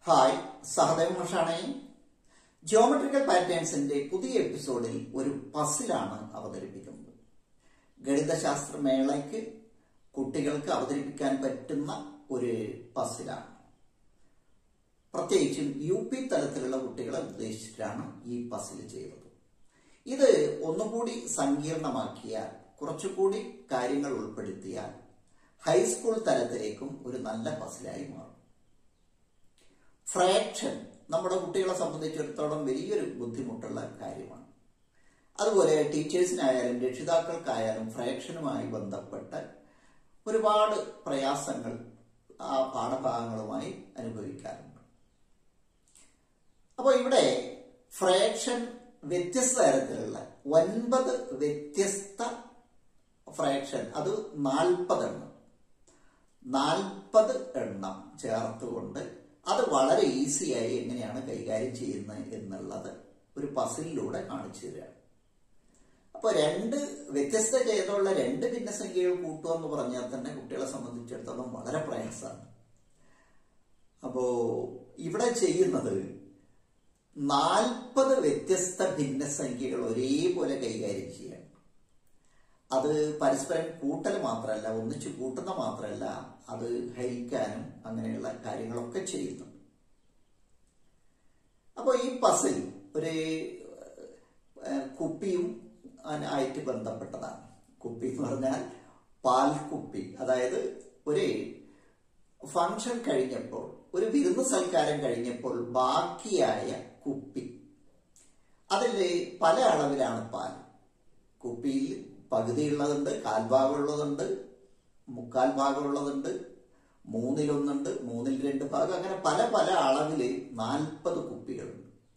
Hi Sahadev മഷാണേ geometrical പാറ്റേൺസിന്റെ പുതിയ എപ്പിസോഡിൽ ഒരു പസിലാണ് അവതരിപ്പിക്കുന്നത് ഗണിതശാസ്ത്ര മേളയ്ക്ക് കുട്ടികൾക്ക് അവതരിപ്പിക്കാൻ പറ്റുന്ന ഒരു പസിലാണ് പ്രത്യേകിച്ചും യു പി തലത്തിലുള്ള കുട്ടികളെ ഉദ്ദേശിച്ചിട്ടാണ് ഈ പസിൽ ചെയ്തത് ഇത് ഒന്നുകൂടി സങ്കീർണമാക്കിയാൽ കുറച്ചുകൂടി കാര്യങ്ങൾ ഉൾപ്പെടുത്തിയാൽ ഹൈസ്കൂൾ തലത്തിലേക്കും ഒരു നല്ല പസിലായി മാറും ഫ്രാക്ഷൻ നമ്മുടെ കുട്ടികളെ സംബന്ധിച്ചിടത്തോളം വലിയൊരു ബുദ്ധിമുട്ടുള്ള കാര്യമാണ് അതുപോലെ ടീച്ചേഴ്സിനായാലും രക്ഷിതാക്കൾക്കായാലും ഫ്രാക്ഷനുമായി ബന്ധപ്പെട്ട് ഒരുപാട് പ്രയാസങ്ങൾ ആ പാഠഭാഗങ്ങളുമായി അനുഭവിക്കാറുണ്ട് അപ്പോൾ ഇവിടെ ഫ്രാക്ഷൻ വ്യത്യസ്ത തരത്തിലുള്ള ഒൻപത് വ്യത്യസ്ത ഫ്രാക്ഷൻ അത് നാൽപ്പതെണ്ണം നാൽപ്പത് എണ്ണം ചേർത്തുകൊണ്ട് അത് വളരെ ഈസിയായി എങ്ങനെയാണ് കൈകാര്യം ചെയ്യുന്നത് എന്നുള്ളത് ഒരു പസിലിലൂടെ കാണിച്ചു തരികയാണ് അപ്പോൾ രണ്ട് വ്യത്യസ്ത ചെയ്തുള്ള രണ്ട് ഭിന്നസംഖ്യകൾ കൂട്ടുക എന്ന് പറഞ്ഞാൽ തന്നെ കുട്ടികളെ സംബന്ധിച്ചിടത്തോളം വളരെ പ്രയാസമാണ് അപ്പോ ഇവിടെ ചെയ്യുന്നത് നാൽപ്പത് വ്യത്യസ്ത ഭിന്നസംഖ്യകൾ ഒരേപോലെ കൈകാര്യം ചെയ്യണം അത് പരസ്പരം കൂട്ടൽ മാത്രമല്ല ഒന്നിച്ച് കൂട്ടുന്ന മാത്രമല്ല അത് ഹരിക്കാനും അങ്ങനെയുള്ള കാര്യങ്ങളൊക്കെ ചെയ്യുന്നു അപ്പോൾ ഈ പസിൽ ഒരു കുപ്പിയും ആയിട്ട് ബന്ധപ്പെട്ടതാണ് കുപ്പി എന്ന് പറഞ്ഞാൽ പാൽക്കുപ്പി അതായത് ഒരു ഫംഗ്ഷൻ കഴിഞ്ഞപ്പോൾ ഒരു വിരുന്ന് സൽക്കാരം കഴിഞ്ഞപ്പോൾ ബാക്കിയായ കുപ്പി അതിൽ പല അളവിലാണ് പാൽ കുപ്പിയിൽ പകുതിയുള്ളതുണ്ട് കാൽഭാഗമുള്ളതുണ്ട് മുക്കാൽ ഭാഗമുള്ളതുണ്ട് മൂന്നിലൊന്നുണ്ട് മൂന്നിൽ രണ്ട് ഭാഗം അങ്ങനെ പല പല അളവിൽ നാൽപ്പത് കുപ്പികളുണ്ട്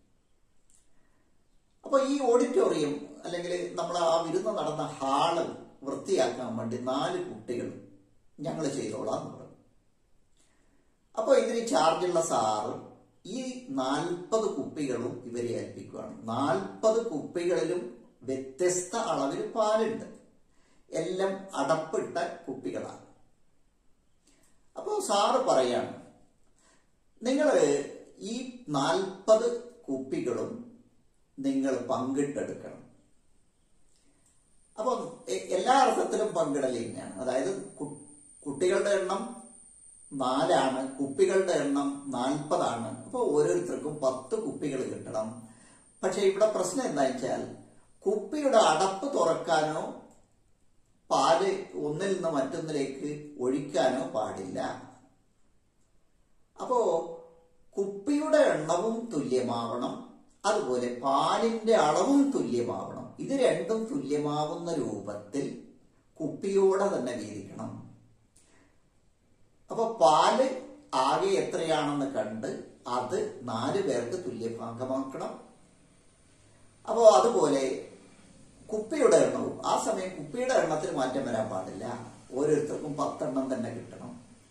അപ്പോൾ ഈ ഓഡിറ്റോറിയം അല്ലെങ്കിൽ നമ്മൾ ആ വിരുന്ന് നടന്ന ഹാള് വൃത്തിയാക്കാൻ വേണ്ടി നാല് കുട്ടികൾ ഞങ്ങൾ ചെയ്തോളാം എന്ന് പറഞ്ഞു അപ്പോൾ ഇതിന് ചാർജുള്ള സാറ് ഈ നാൽപ്പത് കുപ്പികളും ഇവരെ ഏൽപ്പിക്കുകയാണ് നാൽപ്പത് കുപ്പികളിലും വ്യത്യസ്ത അളവിൽ പാലുണ്ട് എല്ലാം അടപ്പിട്ട കുപ്പികളാണ് അപ്പോൾ സാറ് പറയാണ് നിങ്ങൾ ഈ നാൽപ്പത് കുപ്പികളും നിങ്ങൾ പങ്കിട്ടെടുക്കണം അപ്പം എല്ലാ അർത്ഥത്തിലും പങ്കിടൽ തന്നെയാണ് അതായത് കുട്ടികളുടെ എണ്ണം നാലാണ് കുപ്പികളുടെ എണ്ണം നാൽപ്പതാണ് അപ്പോൾ ഓരോരുത്തർക്കും പത്ത് കുപ്പികൾ കിട്ടണം പക്ഷെ ഇവിടെ പ്രശ്നം എന്താ വെച്ചാൽ കുപ്പിയുടെ അടപ്പ് തുറക്കാനോ പാല് ഒന്നിൽ നിന്ന് മറ്റൊന്നിലേക്ക് ഒഴിക്കാനോ പാടില്ല അപ്പോ കുപ്പിയുടെ എണ്ണവും തുല്യമാവണം അതുപോലെ പാലിന്റെ അളവും തുല്യമാവണം ഇത് രണ്ടും തുല്യമാവുന്ന രൂപത്തിൽ കുപ്പിയോടെ തന്നെ വീതിക്കണം അപ്പൊ പാല് ആകെ എത്രയാണെന്ന് കണ്ട് അത് നാല് പേർക്ക് തുല്യഭാഗമാക്കണം അപ്പോൾ അതുപോലെ കുപ്പിയുടെ എണ്ണവും ആ സമയം കുപ്പിയുടെ എണ്ണത്തിൽ മാറ്റം വരാൻ പാടില്ല ഓരോരുത്തർക്കും പത്തെണ്ണം തന്നെ കിട്ടണം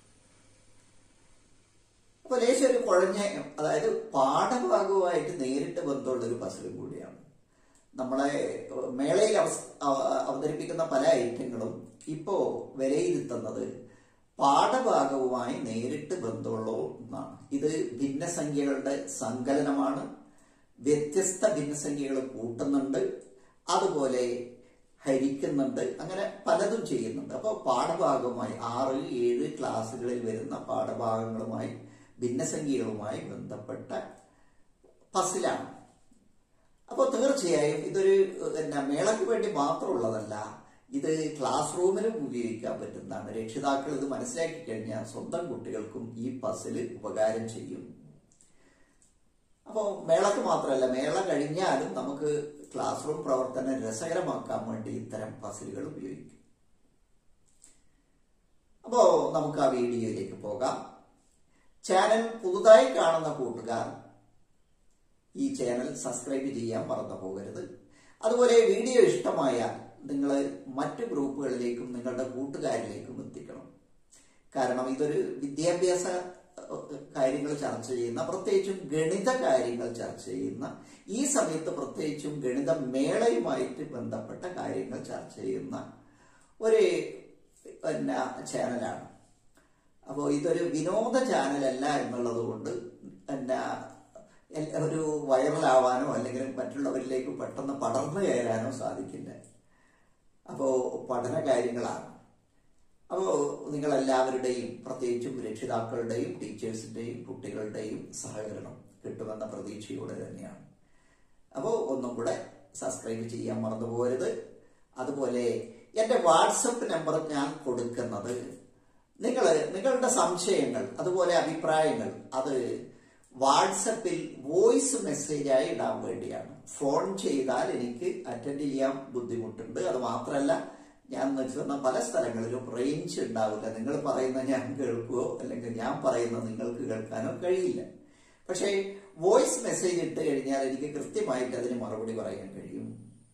അപ്പൊ ലേശം ഒരു കുഴഞ്ഞ അതായത് പാഠഭാഗവുമായിട്ട് നേരിട്ട് ബന്ധമുള്ള ഒരു പസിലും കൂടിയാണ് നമ്മളെ മേളയിൽ അവതരിപ്പിക്കുന്ന പല ഐറ്റങ്ങളും ഇപ്പോ വിലയിരുത്തുന്നത് പാഠഭാഗവുമായി നേരിട്ട് ബന്ധമുള്ള ഒന്നാണ് ഇത് ഭിന്നസംഖ്യകളുടെ സങ്കലനമാണ് വ്യത്യസ്ത ഭിന്നസംഖ്യകൾ കൂട്ടുന്നുണ്ട് അതുപോലെ ഹരിക്കുന്നുണ്ട് അങ്ങനെ പലതും ചെയ്യുന്നുണ്ട് അപ്പോൾ പാഠഭാഗവുമായി ആറ് ഏഴ് ക്ലാസ്സുകളിൽ വരുന്ന പാഠഭാഗങ്ങളുമായി ഭിന്നസംഖ്യകളുമായി ബന്ധപ്പെട്ട പസിലാണ് അപ്പോൾ തീർച്ചയായും ഇതൊരു പിന്നെ മേളയ്ക്ക് വേണ്ടി മാത്രമുള്ളതല്ല ഇത് ക്ലാസ് റൂമിലും ഉപയോഗിക്കാൻ പറ്റുന്നതാണ് രക്ഷിതാക്കൾ ഇത് മനസ്സിലാക്കി കഴിഞ്ഞാൽ സ്വന്തം കുട്ടികൾക്കും ഈ പസിൽ ഉപകാരം ചെയ്യും അപ്പോൾ മേളക്ക് മാത്രമല്ല മേള കഴിഞ്ഞാലും നമുക്ക് ക്ലാസ് റൂം പ്രവർത്തനം രസകരമാക്കാൻ വേണ്ടി ഇത്തരം പസിലുകൾ ഉപയോഗിക്കും അപ്പോൾ നമുക്ക് ആ വീഡിയോയിലേക്ക് പോകാം ചാനൽ പുതുതായി കാണുന്ന കൂട്ടുകാർ ഈ ചാനൽ സബ്സ്ക്രൈബ് ചെയ്യാൻ മറന്നു പോകരുത് അതുപോലെ വീഡിയോ ഇഷ്ടമായാൽ നിങ്ങൾ മറ്റു ഗ്രൂപ്പുകളിലേക്കും നിങ്ങളുടെ കൂട്ടുകാരിലേക്കും എത്തിക്കണം കാരണം ഇതൊരു വിദ്യാഭ്യാസ കാര്യങ്ങൾ ചർച്ച ചെയ്യുന്ന പ്രത്യേകിച്ചും ഗണിത കാര്യങ്ങൾ ചർച്ച ചെയ്യുന്ന ഈ സമയത്ത് പ്രത്യേകിച്ചും ഗണിത മേളയുമായിട്ട് ബന്ധപ്പെട്ട കാര്യങ്ങൾ ചർച്ച ചെയ്യുന്ന ഒരു പിന്നെ ചാനലാണ് അപ്പോൾ ഇതൊരു വിനോദ ചാനലല്ല എന്നുള്ളത് കൊണ്ട് എന്നാ എൽ- ഒരു വൈറലാവാനോ അല്ലെങ്കിൽ മറ്റുള്ളവരിലേക്ക് പെട്ടെന്ന് പടർന്നു കയറാനോ സാധിക്കില്ല അപ്പോൾ പഠന കാര്യങ്ങളാണ് അപ്പോൾ നിങ്ങളെല്ലാവരുടെയും പ്രത്യേകിച്ചും രക്ഷിതാക്കളുടെയും ടീച്ചേഴ്സിൻ്റെയും കുട്ടികളുടെയും സഹകരണം കിട്ടുമെന്ന പ്രതീക്ഷയോടെ തന്നെയാണ് അപ്പോൾ ഒന്നും കൂടെ സബ്സ്ക്രൈബ് ചെയ്യാൻ മറന്നു പോകരുത് അതുപോലെ എൻ്റെ വാട്സപ്പ് നമ്പർ ഞാൻ കൊടുക്കുന്നത് നിങ്ങൾ നിങ്ങളുടെ സംശയങ്ങൾ അതുപോലെ അഭിപ്രായങ്ങൾ അത് വാട്സപ്പിൽ വോയിസ് മെസ്സേജായി ഇടാൻ വേണ്ടിയാണ് ഫോൺ ചെയ്താൽ എനിക്ക് അറ്റൻഡ് ചെയ്യാൻ ബുദ്ധിമുട്ടുണ്ട് അത് മാത്രമല്ല ഞാൻ നിൽക്കുന്ന പല സ്ഥലങ്ങളിലും റേഞ്ച് ഉണ്ടാവില്ല നിങ്ങൾ പറയുന്ന ഞാൻ കേൾക്കുകയോ അല്ലെങ്കിൽ ഞാൻ പറയുന്നത് നിങ്ങൾക്ക് കേൾക്കാനോ കഴിയില്ല പക്ഷേ വോയിസ് മെസ്സേജ് ഇട്ട് കഴിഞ്ഞാൽ എനിക്ക് കൃത്യമായിട്ട് അതിന് മറുപടി പറയാൻ കഴിയും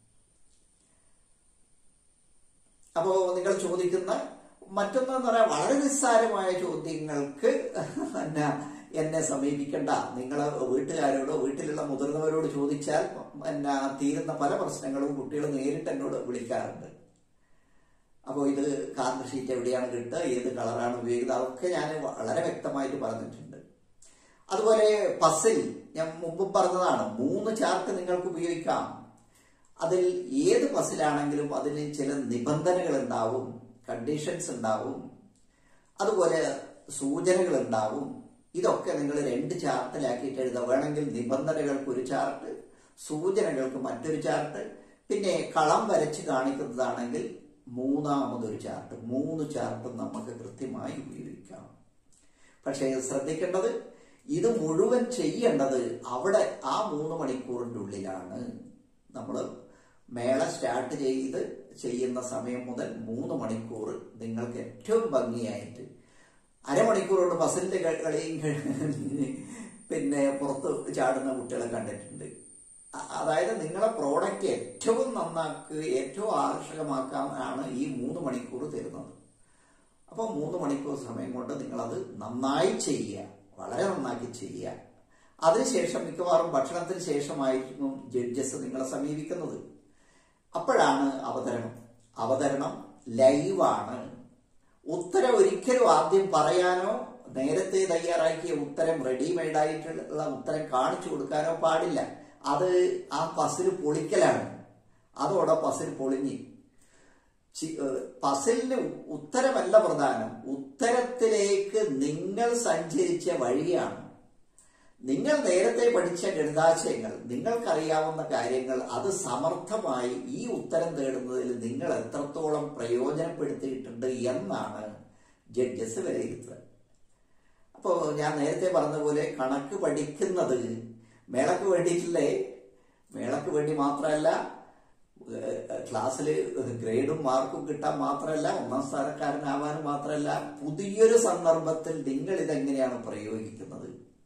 അപ്പോ നിങ്ങൾ ചോദിക്കുന്ന മറ്റൊന്നെന്ന് പറയാൻ വളരെ നിസ്സാരമായ ചോദ്യങ്ങൾക്ക് എന്നാ എന്നെ സമീപിക്കണ്ട നിങ്ങൾ വീട്ടുകാരോടോ വീട്ടിലുള്ള മുതിർന്നവരോട് ചോദിച്ചാൽ എന്നാ തീരുന്ന പല പ്രശ്നങ്ങളും കുട്ടികൾ നേരിട്ട് എന്നോട് വിളിക്കാറുണ്ട് അപ്പോൾ ഇത് കാർഡ് ഷീറ്റ് എവിടെയാണ് കിട്ടുക ഏത് കളറാണ് ഉപയോഗിക്കുന്നത് അതൊക്കെ ഞാൻ വളരെ വ്യക്തമായിട്ട് പറഞ്ഞിട്ടുണ്ട് അതുപോലെ പസിൽ ഞാൻ മുമ്പ് പറഞ്ഞതാണ് മൂന്ന് ചാർട്ട് നിങ്ങൾക്ക് ഉപയോഗിക്കാം അതിൽ ഏത് പസിലാണെങ്കിലും അതിന് ചില നിബന്ധനകൾ ഉണ്ടാവും കണ്ടീഷൻസ് ഉണ്ടാവും അതുപോലെ സൂചനകൾ ഉണ്ടാവും ഇതൊക്കെ നിങ്ങൾ രണ്ട് ചാർട്ടിലാക്കിയിട്ട് എഴുതുക വേണമെങ്കിൽ നിബന്ധനകൾക്ക് ഒരു ചാർട്ട് സൂചനകൾക്ക് മറ്റൊരു ചാർട്ട് പിന്നെ കളം വരച്ച് കാണിക്കുന്നതാണെങ്കിൽ മൂന്നാമതൊരു ചാർട്ട് മൂന്ന് ചാർട്ടും നമുക്ക് കൃത്യമായി ഉപയോഗിക്കാം പക്ഷേ ശ്രദ്ധിക്കേണ്ടത് ഇത് മുഴുവൻ ചെയ്യേണ്ടത് അവിടെ ആ മൂന്ന് മണിക്കൂറിൻ്റെ ഉള്ളിലാണ് നമ്മൾ മേള സ്റ്റാർട്ട് ചെയ്ത് ചെയ്യുന്ന സമയം മുതൽ മൂന്ന് മണിക്കൂർ നിങ്ങൾക്ക് ഏറ്റവും ഭംഗിയായിട്ട് അരമണിക്കൂർ കൊണ്ട് ബസ്സിന്റെ കളിയും കഴിഞ്ഞ് പിന്നെ പുറത്ത് ചാടുന്ന കുട്ടികളെ കണ്ടിട്ടുണ്ട് അ- അതായത് നിങ്ങളെ പ്രോഡക്റ്റ് ഏറ്റവും നന്നാക്കുക ഏറ്റവും ആകർഷകമാക്കാനാണ് ഈ മൂന്ന് മണിക്കൂർ തരുന്നത് അപ്പോൾ മൂന്ന് മണിക്കൂർ സമയം കൊണ്ട് നിങ്ങളത് നന്നായി ചെയ്യുക വളരെ നന്നാക്കി ചെയ്യുക അതിനുശേഷം മിക്കവാറും ഭക്ഷണത്തിന് ശേഷമായിരിക്കും ജഡ്ജസ് നിങ്ങളെ സമീപിക്കുന്നത് അപ്പോഴാണ് അവതരണം അവതരണം ലൈവാണ് ഉത്തരം ഒരിക്കലും ആദ്യം പറയാനോ നേരത്തെ തയ്യാറാക്കിയ ഉത്തരം റെഡിമെയ്ഡ് ആയിട്ടുള്ള ഉത്തരം കാണിച്ചു കൊടുക്കാനോ പാടില്ല അത് ആ പസിൽ പൊളിക്കലാണ് അതോടെ പസിൽ പൊളിഞ്ഞ് ചി- ഏഹ് പസിലിന് ഉത്തരമല്ല പ്രധാനം ഉത്തരത്തിലേക്ക് നിങ്ങൾ സഞ്ചരിച്ച വഴിയാണ് നിങ്ങൾ നേരത്തെ പഠിച്ച ഗണിതാശയങ്ങൾ നിങ്ങൾക്കറിയാവുന്ന കാര്യങ്ങൾ അത് സമർത്ഥമായി ഈ ഉത്തരം തേടുന്നതിൽ നിങ്ങൾ എത്രത്തോളം പ്രയോജനപ്പെടുത്തിയിട്ടുണ്ട് എന്നാണ് ജഡ്ജസ് വിലയിരുത്തുക അപ്പോൾ ഞാൻ നേരത്തെ പറഞ്ഞ പോലെ കണക്ക് പഠിക്കുന്നത് മേളക്ക് വേണ്ടിയിട്ടില്ലേ മേളക്ക് വേണ്ടി മാത്രമല്ല ക്ലാസ്സിൽ ഗ്രേഡും മാർക്കും കിട്ടാൻ മാത്രമല്ല ഒന്നാം സ്ഥാനക്കാരനാവാനും മാത്രമല്ല പുതിയൊരു സന്ദർഭത്തിൽ നിങ്ങൾ ഇതെങ്ങനെയാണ് പ്രയോഗിക്കുന്നത്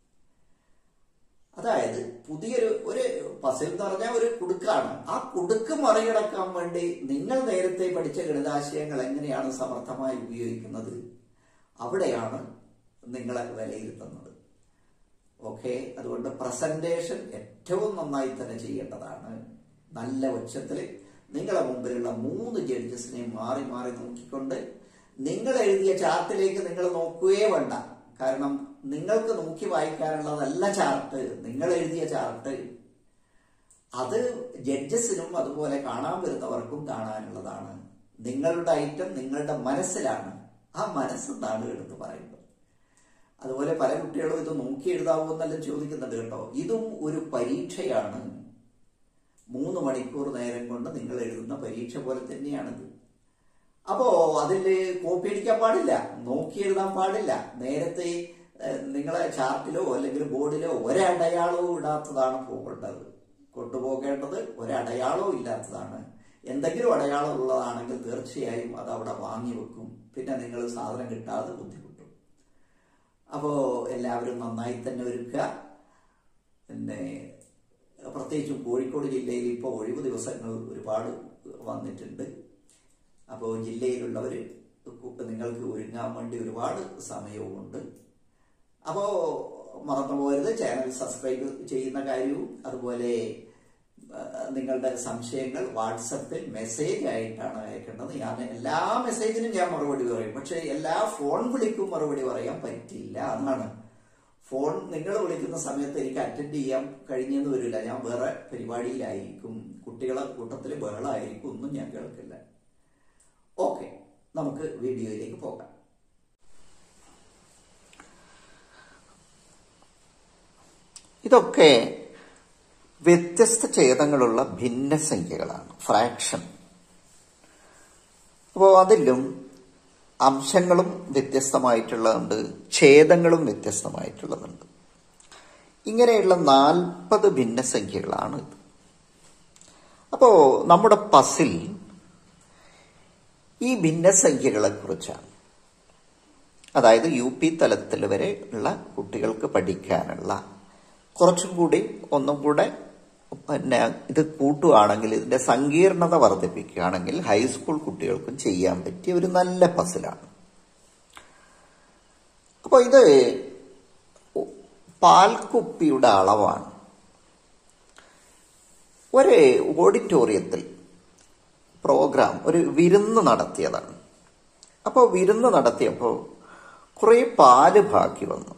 അതായത് പുതിയൊരു ഒരു പസിൽ എന്ന് പറഞ്ഞാൽ ഒരു കുടുക്കാണ് ആ കുടുക്ക് മറികടക്കാൻ വേണ്ടി നിങ്ങൾ നേരത്തെ പഠിച്ച ഗണിതാശയങ്ങൾ എങ്ങനെയാണ് സമർത്ഥമായി ഉപയോഗിക്കുന്നത് അവിടെയാണ് നിങ്ങളെ വിലയിരുത്തുന്നത് ഓക്കെ അതുകൊണ്ട് പ്രസന്റേഷൻ ഏറ്റവും നന്നായി തന്നെ ചെയ്യേണ്ടതാണ് നല്ല ഉച്ചത്തിൽ നിങ്ങളെ മുമ്പിലുള്ള മൂന്ന് ജഡ്ജസിനെ മാറി മാറി നോക്കിക്കൊണ്ട് നിങ്ങൾ എഴുതിയ ചാർട്ടിലേക്ക് നിങ്ങൾ നോക്കുകയേ വേണ്ട കാരണം നിങ്ങൾക്ക് നോക്കി വായിക്കാനുള്ളതല്ല ചാർട്ട് നിങ്ങൾ എഴുതിയ ചാർട്ട് അത് ജഡ്ജസിനും അതുപോലെ കാണാൻ വരുന്നവർക്കും കാണാനുള്ളതാണ് നിങ്ങളുടെ ഐറ്റം നിങ്ങളുടെ മനസ്സിലാണ് ആ മനസ്സെന്നാണ് എടുത്ത് പറയുന്നത് അതുപോലെ പല കുട്ടികളും ഇത് നോക്കി എഴുതാവോ എന്നെല്ലാം ചോദിക്കുന്നുണ്ട് കേട്ടോ ഇതും ഒരു പരീക്ഷയാണ് മൂന്ന് മണിക്കൂർ നേരം കൊണ്ട് നിങ്ങൾ എഴുതുന്ന പരീക്ഷ പോലെ തന്നെയാണിത് അപ്പോ അതിൽ കോപ്പി അടിക്കാൻ പാടില്ല നോക്കി എഴുതാൻ പാടില്ല നേരത്തെ ഏഹ്, നിങ്ങളെ ചാർട്ടിലോ അല്ലെങ്കിൽ ബോർഡിലോ ഒരടയാളവും ഇടാത്തതാണ് പോകേണ്ടത് കൊണ്ടുപോകേണ്ടത് ഒരടയാളവും ഇല്ലാത്തതാണ് എന്തെങ്കിലും അടയാളം ഉള്ളതാണെങ്കിൽ തീർച്ചയായും അത് അവിടെ വാങ്ങി വെക്കും പിന്നെ നിങ്ങൾ സാധനം കിട്ടാതെ ബുദ്ധിമുട്ടും അപ്പോൾ എല്ലാവരും നന്നായി തന്നെ ഒരുക്കുക പിന്നെ പ്രത്യേകിച്ചും കോഴിക്കോട് ജില്ലയിൽ ഇപ്പോൾ ഒഴിവ് ദിവസങ്ങൾ ഒരുപാട് വന്നിട്ടുണ്ട് അപ്പോൾ ജില്ലയിലുള്ളവർ നിങ്ങൾക്ക് ഒരുങ്ങാൻ വേണ്ടി ഒരുപാട് സമയവുമുണ്ട് അപ്പോൾ മറന്നു പോകരുത് ചാനൽ സബ്സ്ക്രൈബ് ചെയ്യുന്ന കാര്യവും അതുപോലെ ആ, നിങ്ങളുടെ സംശയങ്ങൾ വാട്സപ്പിൽ മെസ്സേജ് ആയിട്ടാണ് അയക്കേണ്ടത് ഞാൻ എല്ലാ മെസ്സേജിനും ഞാൻ മറുപടി പറയും പക്ഷേ എല്ലാ ഫോൺ വിളിക്കും മറുപടി പറയാൻ പറ്റില്ല അതാണ് ഫോൺ നിങ്ങൾ വിളിക്കുന്ന സമയത്ത് എനിക്ക് അറ്റൻഡ് ചെയ്യാൻ കഴിഞ്ഞെന്ന് വരില്ല ഞാൻ വേറെ പരിപാടിയിലായിരിക്കും കുട്ടികളെ കൂട്ടത്തിൽ ബഹളമായിരിക്കും ഒന്നും ഞാൻ കേൾക്കില്ല ഓക്കെ നമുക്ക് വീഡിയോയിലേക്ക് പോകാം ഇതൊക്കെ വ്യത്യസ്ത ഛേദങ്ങളുള്ള ഭിന്നസംഖ്യകളാണ് ഫ്രാക്ഷൻ അപ്പോൾ അതിലും അംശങ്ങളും വ്യത്യസ്തമായിട്ടുള്ളതുണ്ട് ഛേദങ്ങളും വ്യത്യസ്തമായിട്ടുള്ളതുണ്ട് ഇങ്ങനെയുള്ള നാൽപ്പത് ഭിന്നസംഖ്യകളാണ് ഇത് അപ്പോൾ നമ്മുടെ പസിൽ ഈ ഭിന്നസംഖ്യകളെ കുറിച്ചാണ് അതായത് യു പി തലത്തിൽ വരെ ഉള്ള കുട്ടികൾക്ക് പഠിക്കാനുള്ള കുറച്ചും കൂടി ഒന്നും കൂടെ പിന്നെ ഇത് കൂട്ടുകയാണെങ്കിൽ ഇതിന്റെ സങ്കീർണത വർദ്ധിപ്പിക്കുകയാണെങ്കിൽ ഹൈസ്കൂൾ കുട്ടികൾക്കും ചെയ്യാൻ പറ്റിയ ഒരു നല്ല പസിലാണ് അപ്പോൾ ഇത് പാൽക്കുപ്പിയുടെ അളവാണ് ഒരു ഓഡിറ്റോറിയത്തിൽ പ്രോഗ്രാം ഒരു വിരുന്ന് നടത്തിയതാണ് അപ്പോൾ വിരുന്ന് നടത്തിയപ്പോൾ കുറേ പാല് ബാക്കി വന്നു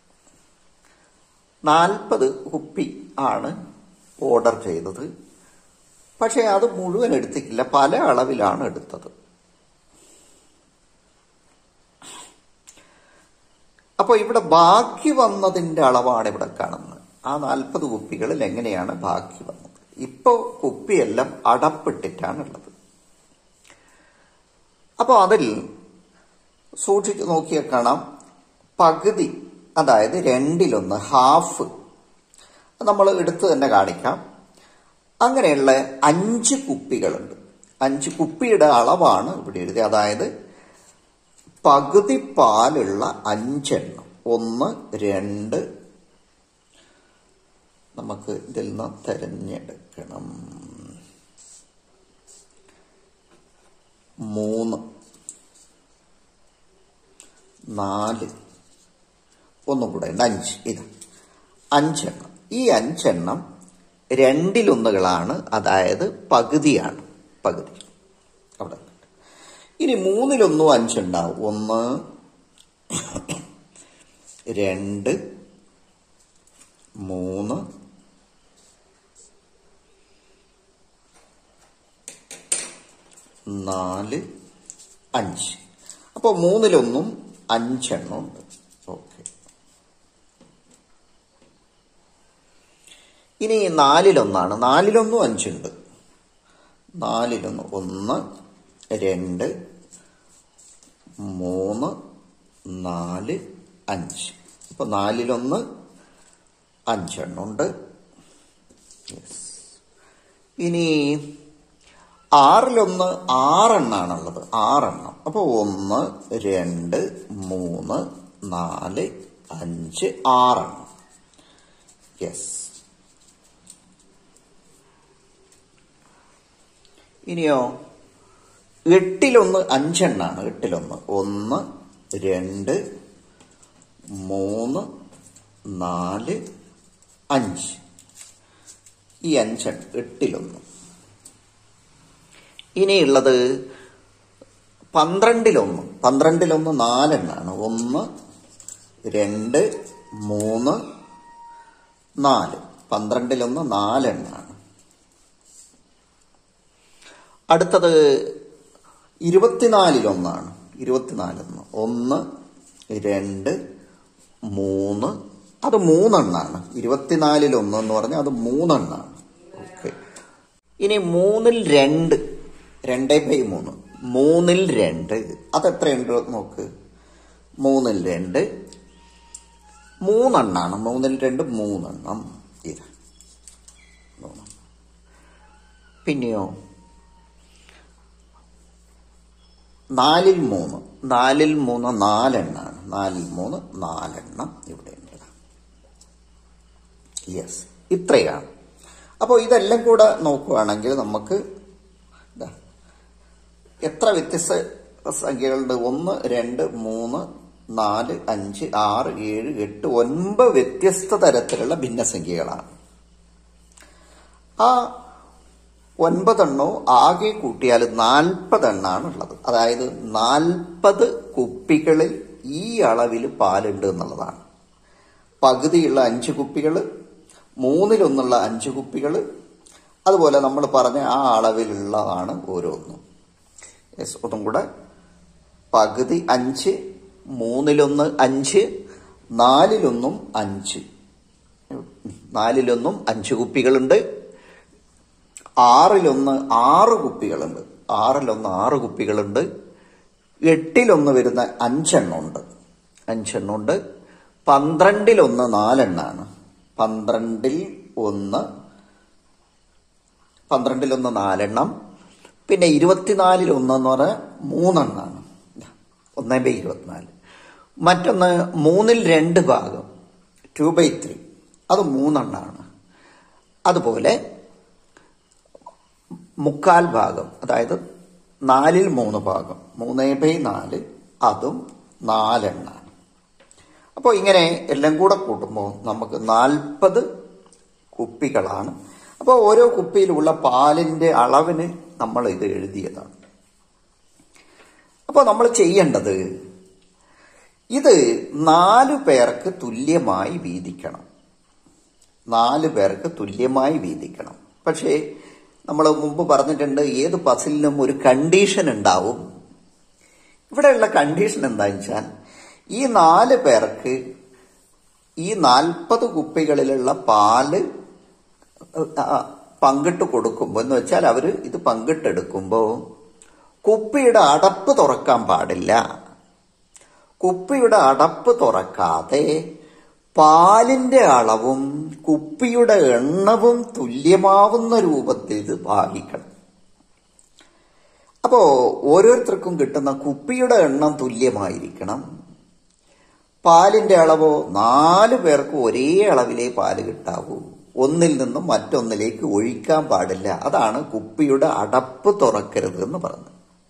നാൽപ്പത് കുപ്പി ആണ് ഓർഡർ ചെയ്തത് പക്ഷേ അത് മുഴുവൻ എടുത്തിട്ടില്ല പല അളവിലാണ് എടുത്തത് അപ്പോൾ ഇവിടെ ബാക്കി വന്നതിന്റെ അളവാണ് ഇവിടെ കാണുന്നത് ആ നാൽപ്പത് കുപ്പികളിൽ എങ്ങനെയാണ് ബാക്കി വന്നത് ഇപ്പോ കുപ്പിയെല്ലാം അടപ്പിട്ടിട്ടാണുള്ളത് അപ്പോൾ അതിൽ സൂക്ഷിച്ചു നോക്കിയാൽ കാണാം പകുതി അതായത് രണ്ടിലൊന്ന് ഹാഫ് നമ്മൾ എടുത്ത് തന്നെ കാണിക്കാം അങ്ങനെയുള്ള അഞ്ച് കുപ്പികളുണ്ട് അഞ്ച് കുപ്പിയുടെ അളവാണ് ഇവിടെ എഴുതി അതായത് പകുതി പാലുള്ള അഞ്ചെണ്ണം ഒന്ന് രണ്ട് നമുക്ക് ഇതിൽ നിന്ന് തിരഞ്ഞെടുക്കണം മൂന്ന് നാല് ഒന്നും കൂടെ ഉണ്ട് അഞ്ച് ഇത് അഞ്ചെണ്ണം ഈ അഞ്ചെണ്ണം രണ്ടിലൊന്നുകളാണ് അതായത് പകുതിയാണ് പകുതി അവിടെ ഇനി മൂന്നിലൊന്നും അഞ്ചുണ്ടാവും ഒന്ന് രണ്ട് മൂന്ന് നാല് അഞ്ച് അപ്പോൾ മൂന്നിലൊന്നും അഞ്ചെണ്ണം ഉണ്ട് ഓക്കെ ഇനി നാലിലൊന്നാണ് നാലിലൊന്നും അഞ്ചുണ്ട് നാലിലൊന്ന് ഒന്ന് രണ്ട് മൂന്ന് നാല് അഞ്ച് ഇപ്പൊ നാലിലൊന്ന് അഞ്ചെണ്ണം ഉണ്ട് യെസ് ഇനി ആറിലൊന്ന് ആറെണ്ണാണുള്ളത് ആറെണ്ണം അപ്പോൾ ഒന്ന് രണ്ട് മൂന്ന് നാല് അഞ്ച് ആറെണ്ണം യെസ് ഇനിയോ എട്ടിലൊന്ന് അഞ്ചെണ്ണാണ് എട്ടിലൊന്ന് ഒന്ന് രണ്ട് മൂന്ന് നാല് അഞ്ച് ഈ അഞ്ചെണ്ണം എട്ടിലൊന്ന് ഇനിയുള്ളത് പന്ത്രണ്ടിലൊന്ന് പന്ത്രണ്ടിലൊന്ന് നാലെണ്ണാണ് ഒന്ന് രണ്ട് മൂന്ന് നാല് പന്ത്രണ്ടിലൊന്ന് നാലെണ്ണാണ് അടുത്തത് ഇരുപത്തിനാലിലൊന്നാണ് ഇരുപത്തിനാലൊന്ന് ഒന്ന് രണ്ട് മൂന്ന് അത് മൂന്നെണ്ണാണ് ഇരുപത്തിനാലിലൊന്ന് എന്ന് പറഞ്ഞാൽ അത് മൂന്നെണ്ണാണ് ഓക്കെ ഇനി മൂന്നിൽ രണ്ട് രണ്ടേ ബൈ മൂന്ന് മൂന്നിൽ രണ്ട് അതെത്രയുണ്ട് നോക്ക് മൂന്നിൽ രണ്ട് മൂന്നെണ്ണാണ് മൂന്നിൽ രണ്ട് മൂന്നെണ്ണം ഇത് മൂന്നെണ്ണം പിന്നെയോ നാലിൽ മൂന്ന് നാലിൽ മൂന്ന് നാലെണ്ണാണ് നാലിൽ മൂന്ന് നാലെണ്ണം ഇവിടെ ഉണ്ട് യെസ് ഇത്രയാണ് അപ്പോൾ ഇതെല്ലാം കൂടെ നോക്കുകയാണെങ്കിൽ നമുക്ക് ഇതാ എത്ര വ്യത്യസ്ത സംഖ്യകളുണ്ട് ഒന്ന് രണ്ട് മൂന്ന് നാല് അഞ്ച് ആറ് ഏഴ് എട്ട് ഒൻപത് വ്യത്യസ്ത തരത്തിലുള്ള ഭിന്നസംഖ്യകളാണ് ആ ഒൻപതെണ്ണോ ആകെ കൂട്ടിയാൽ നാൽപ്പതെണ്ണാണ് ഉള്ളത് അതായത് നാൽപ്പത് കുപ്പികളിൽ ഈ അളവിൽ പാലുണ്ട് എന്നുള്ളതാണ് പകുതിയുള്ള അഞ്ച് കുപ്പികൾ മൂന്നിലൊന്നുള്ള അഞ്ച് കുപ്പികൾ അതുപോലെ നമ്മൾ പറഞ്ഞ ആ അളവിലുള്ളതാണ് ഓരോന്നും യെസ് ഒന്നും കൂടെ പകുതി അഞ്ച് മൂന്നിലൊന്ന് അഞ്ച് നാലിലൊന്നും അഞ്ച് നാലിലൊന്നും അഞ്ച് കുപ്പികളുണ്ട് ആറിലൊന്ന് ആറ് കുപ്പികളുണ്ട് ആറിലൊന്ന് ആറ് കുപ്പികളുണ്ട് എട്ടിലൊന്ന് വരുന്ന അഞ്ചെണ്ണമുണ്ട് അഞ്ചെണ്ണമുണ്ട് പന്ത്രണ്ടിലൊന്ന് നാലെണ്ണാണ് പന്ത്രണ്ടിൽ ഒന്ന് പന്ത്രണ്ടിലൊന്ന് നാലെണ്ണം പിന്നെ ഇരുപത്തിനാലിൽ ഒന്നെന്ന് പറഞ്ഞാൽ മൂന്നെണ്ണാണ് ഒന്നേ ബൈ ഇരുപത്തിനാല് മറ്റൊന്ന് മൂന്നിൽ രണ്ട് ഭാഗം ടു ബൈ ത്രീ അത് മൂന്നെണ്ണാണ് അതുപോലെ മുക്കാൽ ഭാഗം അതായത് നാലിൽ മൂന്ന് ഭാഗം മൂന്നേ ബൈ നാല് അതും നാലെണ്ണാണ് അപ്പോൾ ഇങ്ങനെ എല്ലാം കൂടെ കൂട്ടുമ്പോൾ നമുക്ക് നാൽപ്പത് കുപ്പികളാണ് അപ്പോൾ ഓരോ കുപ്പിയിലുള്ള പാലിന്റെ അളവിന് നമ്മൾ ഇത് എഴുതിയതാണ് അപ്പോൾ നമ്മൾ ചെയ്യേണ്ടത് ഇത് നാലു പേർക്ക് തുല്യമായി വീതിക്കണം നാല് പേർക്ക് തുല്യമായി വീതിക്കണം പക്ഷേ നമ്മൾ മുമ്പ് പറഞ്ഞിട്ടുണ്ട് ഏത് പസിലിനും ഒരു കണ്ടീഷൻ ഉണ്ടാവും ഇവിടെയുള്ള കണ്ടീഷൻ എന്താണെന്ന് വെച്ചാൽ ഈ നാല് പേർക്ക് ഈ നാൽപ്പത് കുപ്പികളിലുള്ള പാല് പങ്കിട്ട് കൊടുക്കുമ്പോൾ എന്ന് വെച്ചാൽ അവർ ഇത് പങ്കിട്ടെടുക്കുമ്പോൾ കുപ്പിയുടെ അടപ്പ് തുറക്കാൻ പാടില്ല കുപ്പിയുടെ അടപ്പ് തുറക്കാതെ പാലിന്റെ അളവും കുപ്പിയുടെ എണ്ണവും തുല്യമാവുന്ന രൂപത്തിൽ ഇത് ഭാഗിക്കണം അപ്പോ ഓരോരുത്തർക്കും കിട്ടുന്ന കുപ്പിയുടെ എണ്ണം തുല്യമായിരിക്കണം പാലിന്റെ അളവോ നാല് പേർക്ക് ഒരേ അളവിലേ പാല് കിട്ടാവൂ ഒന്നിൽ നിന്നും മറ്റൊന്നിലേക്ക് ഒഴിക്കാൻ പാടില്ല അതാണ് കുപ്പിയുടെ അടപ്പ് തുറക്കരുത് എന്ന് പറഞ്ഞത്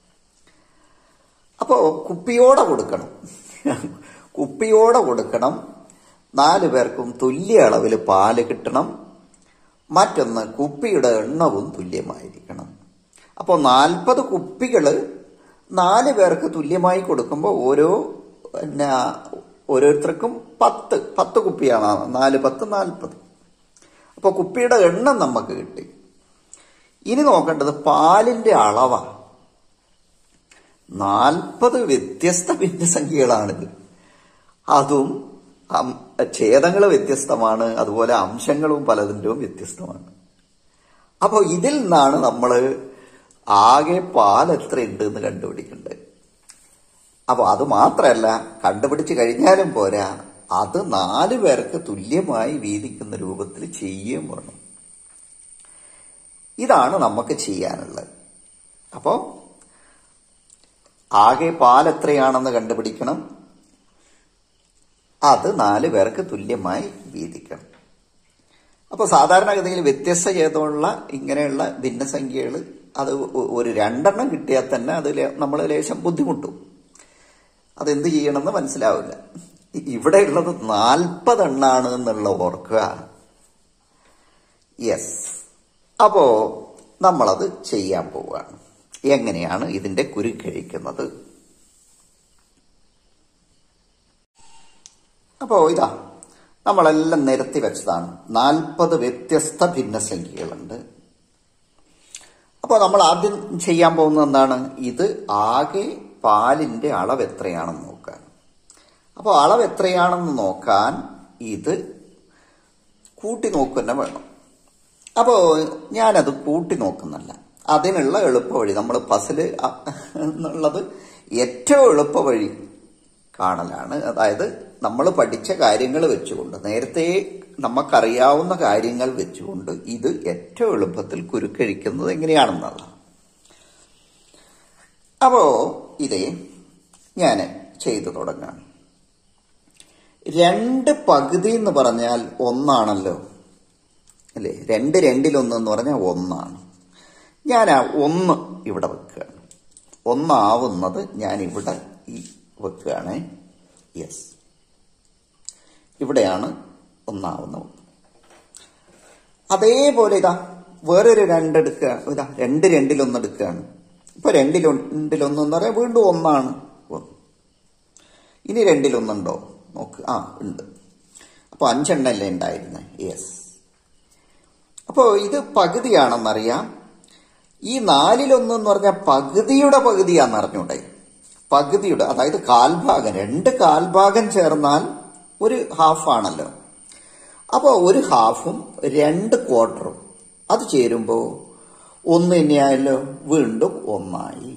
അപ്പോ കുപ്പിയോടെ കൊടുക്കണം കുപ്പിയോടെ കൊടുക്കണം നാല് പേർക്കും തുല്യ അളവിൽ പാല് കിട്ടണം മറ്റൊന്ന് കുപ്പിയുടെ എണ്ണവും തുല്യമായിരിക്കണം അപ്പോൾ നാൽപ്പത് കുപ്പികൾ നാല് പേർക്ക് തുല്യമായി കൊടുക്കുമ്പോൾ ഓരോ പിന്നെ ഓരോരുത്തർക്കും പത്ത് പത്ത് കുപ്പിയാണ് നാല് പത്ത് നാൽപ്പത് അപ്പോൾ കുപ്പിയുടെ എണ്ണം നമുക്ക് കിട്ടി ഇനി നോക്കേണ്ടത് പാലിന്റെ അളവാണ് നാൽപ്പത് വ്യത്യസ്ത ഭിന്നസംഖ്യകളാണിത് അതും ഛേദങ്ങൾ വ്യത്യസ്തമാണ് അതുപോലെ അംശങ്ങളും പലതിൻ്റെയും വ്യത്യസ്തമാണ് അപ്പോൾ ഇതിൽ നിന്നാണ് നമ്മൾ ആകെ പാൽ എത്രയുണ്ട് എന്ന് കണ്ടുപിടിക്കേണ്ടത് അപ്പോൾ അത് മാത്രമല്ല കണ്ടുപിടിച്ച് കഴിഞ്ഞാലും പോരാ അത് നാല് പേർക്ക് തുല്യമായി വീതിക്കുന്ന രൂപത്തിൽ ചെയ്യുകയും വേണം ഇതാണ് നമുക്ക് ചെയ്യാനുള്ളത് അപ്പോൾ ആകെ പാൽ എത്രയാണെന്ന് കണ്ടുപിടിക്കണം അത് നാല് പേർക്ക് തുല്യമായി വീതിക്കണം അപ്പോൾ സാധാരണഗതിയിൽ വ്യത്യസ്ത ഛേദമുള്ള ഇങ്ങനെയുള്ള ഭിന്നസംഖ്യകൾ അത് ഒരു രണ്ടെണ്ണം കിട്ടിയാൽ തന്നെ അത് നമ്മൾ ലേശം ബുദ്ധിമുട്ടും അതെന്ത് ചെയ്യണമെന്ന് മനസ്സിലാവില്ല ഇവിടെ ഉള്ളത് നാൽപ്പതെണ്ണാണ് എന്നുള്ള ഓർക്കുക യെസ് അപ്പോ നമ്മളത് ചെയ്യാൻ പോവുകയാണ് എങ്ങനെയാണ് ഇതിന്റെ കുരുക്കഴിക്കുന്നത് അപ്പോൾ ഇതാ നമ്മളെല്ലാം നിരത്തി വെച്ചതാണ് നാൽപ്പത് വ്യത്യസ്ത ഭിന്നസംഖ്യകളുണ്ട് അപ്പോൾ നമ്മൾ ആദ്യം ചെയ്യാൻ പോകുന്നത് എന്താണ് ഇത് ആകെ പാലിന്റെ അളവ് എത്രയാണെന്ന് നോക്കാൻ അപ്പോൾ അളവ് എത്രയാണെന്ന് നോക്കാൻ ഇത് കൂട്ടി നോക്കുക വേണം അപ്പോൾ ഞാനത് കൂട്ടി നോക്കുന്നില്ല അതിനുള്ള എളുപ്പ വഴി നമ്മൾ പസില് എന്നുള്ളത് ഏറ്റവും എളുപ്പ വഴി കാണലാണ് അതായത് നമ്മൾ പഠിച്ച കാര്യങ്ങൾ വെച്ചുകൊണ്ട് നേരത്തെ നമുക്കറിയാവുന്ന കാര്യങ്ങൾ വെച്ചുകൊണ്ട് ഇത് ഏറ്റവും എളുപ്പത്തിൽ കുരുക്കഴിക്കുന്നത് എങ്ങനെയാണെന്നുള്ളതാണ് അപ്പോ ഇതേ ഞാൻ ചെയ്തു തുടങ്ങാം രണ്ട് പകുതി എന്ന് പറഞ്ഞാൽ ഒന്നാണല്ലോ അല്ലേ രണ്ട് രണ്ടിലൊന്ന് എന്ന് പറഞ്ഞാൽ ഒന്നാണ് ഞാൻ ആ ഒന്ന് ഇവിടെ വെക്കുകയാണ് ഒന്നാവുന്നത് ഞാൻ ഇവിടെ ഈ വെക്കുകയാണ് യെസ് ഇവിടെയാണ് ഒന്നാവുന്നത് അതേപോലെ ഇതാ വേറൊരു രണ്ടെടുക്കുക ഇതാ രണ്ട് രണ്ടിലൊന്ന് എടുക്കുകയാണ് ഇപ്പൊ രണ്ടിലൊണ്ടിലൊന്ന് എന്ന് പറയാൻ വീണ്ടും ഒന്നാണ് ഇനി രണ്ടിലൊന്നുണ്ടോ നോക്ക് ആ ഉണ്ട് അപ്പോൾ അഞ്ചെണ്ണല്ലേ ഉണ്ടായിരുന്നത് യെസ് അപ്പോൾ ഇത് പകുതിയാണെന്നറിയാം ഈ നാലിലൊന്ന് എന്ന് പറഞ്ഞാൽ പകുതിയുടെ പകുതിയാന്ന് അറിഞ്ഞൂടെ പകുതിയുടെ അതായത് കാൽഭാഗം രണ്ട് കാൽഭാഗം ചേർന്നാൽ ഒരു ഹാഫ് ആണല്ലോ അപ്പോൾ ഒരു ഹാഫും രണ്ട് ക്വാർട്ടറും അത് ചേരുമ്പോൾ ഒന്ന് തന്നെയായല്ലോ വീണ്ടും ഒന്നായി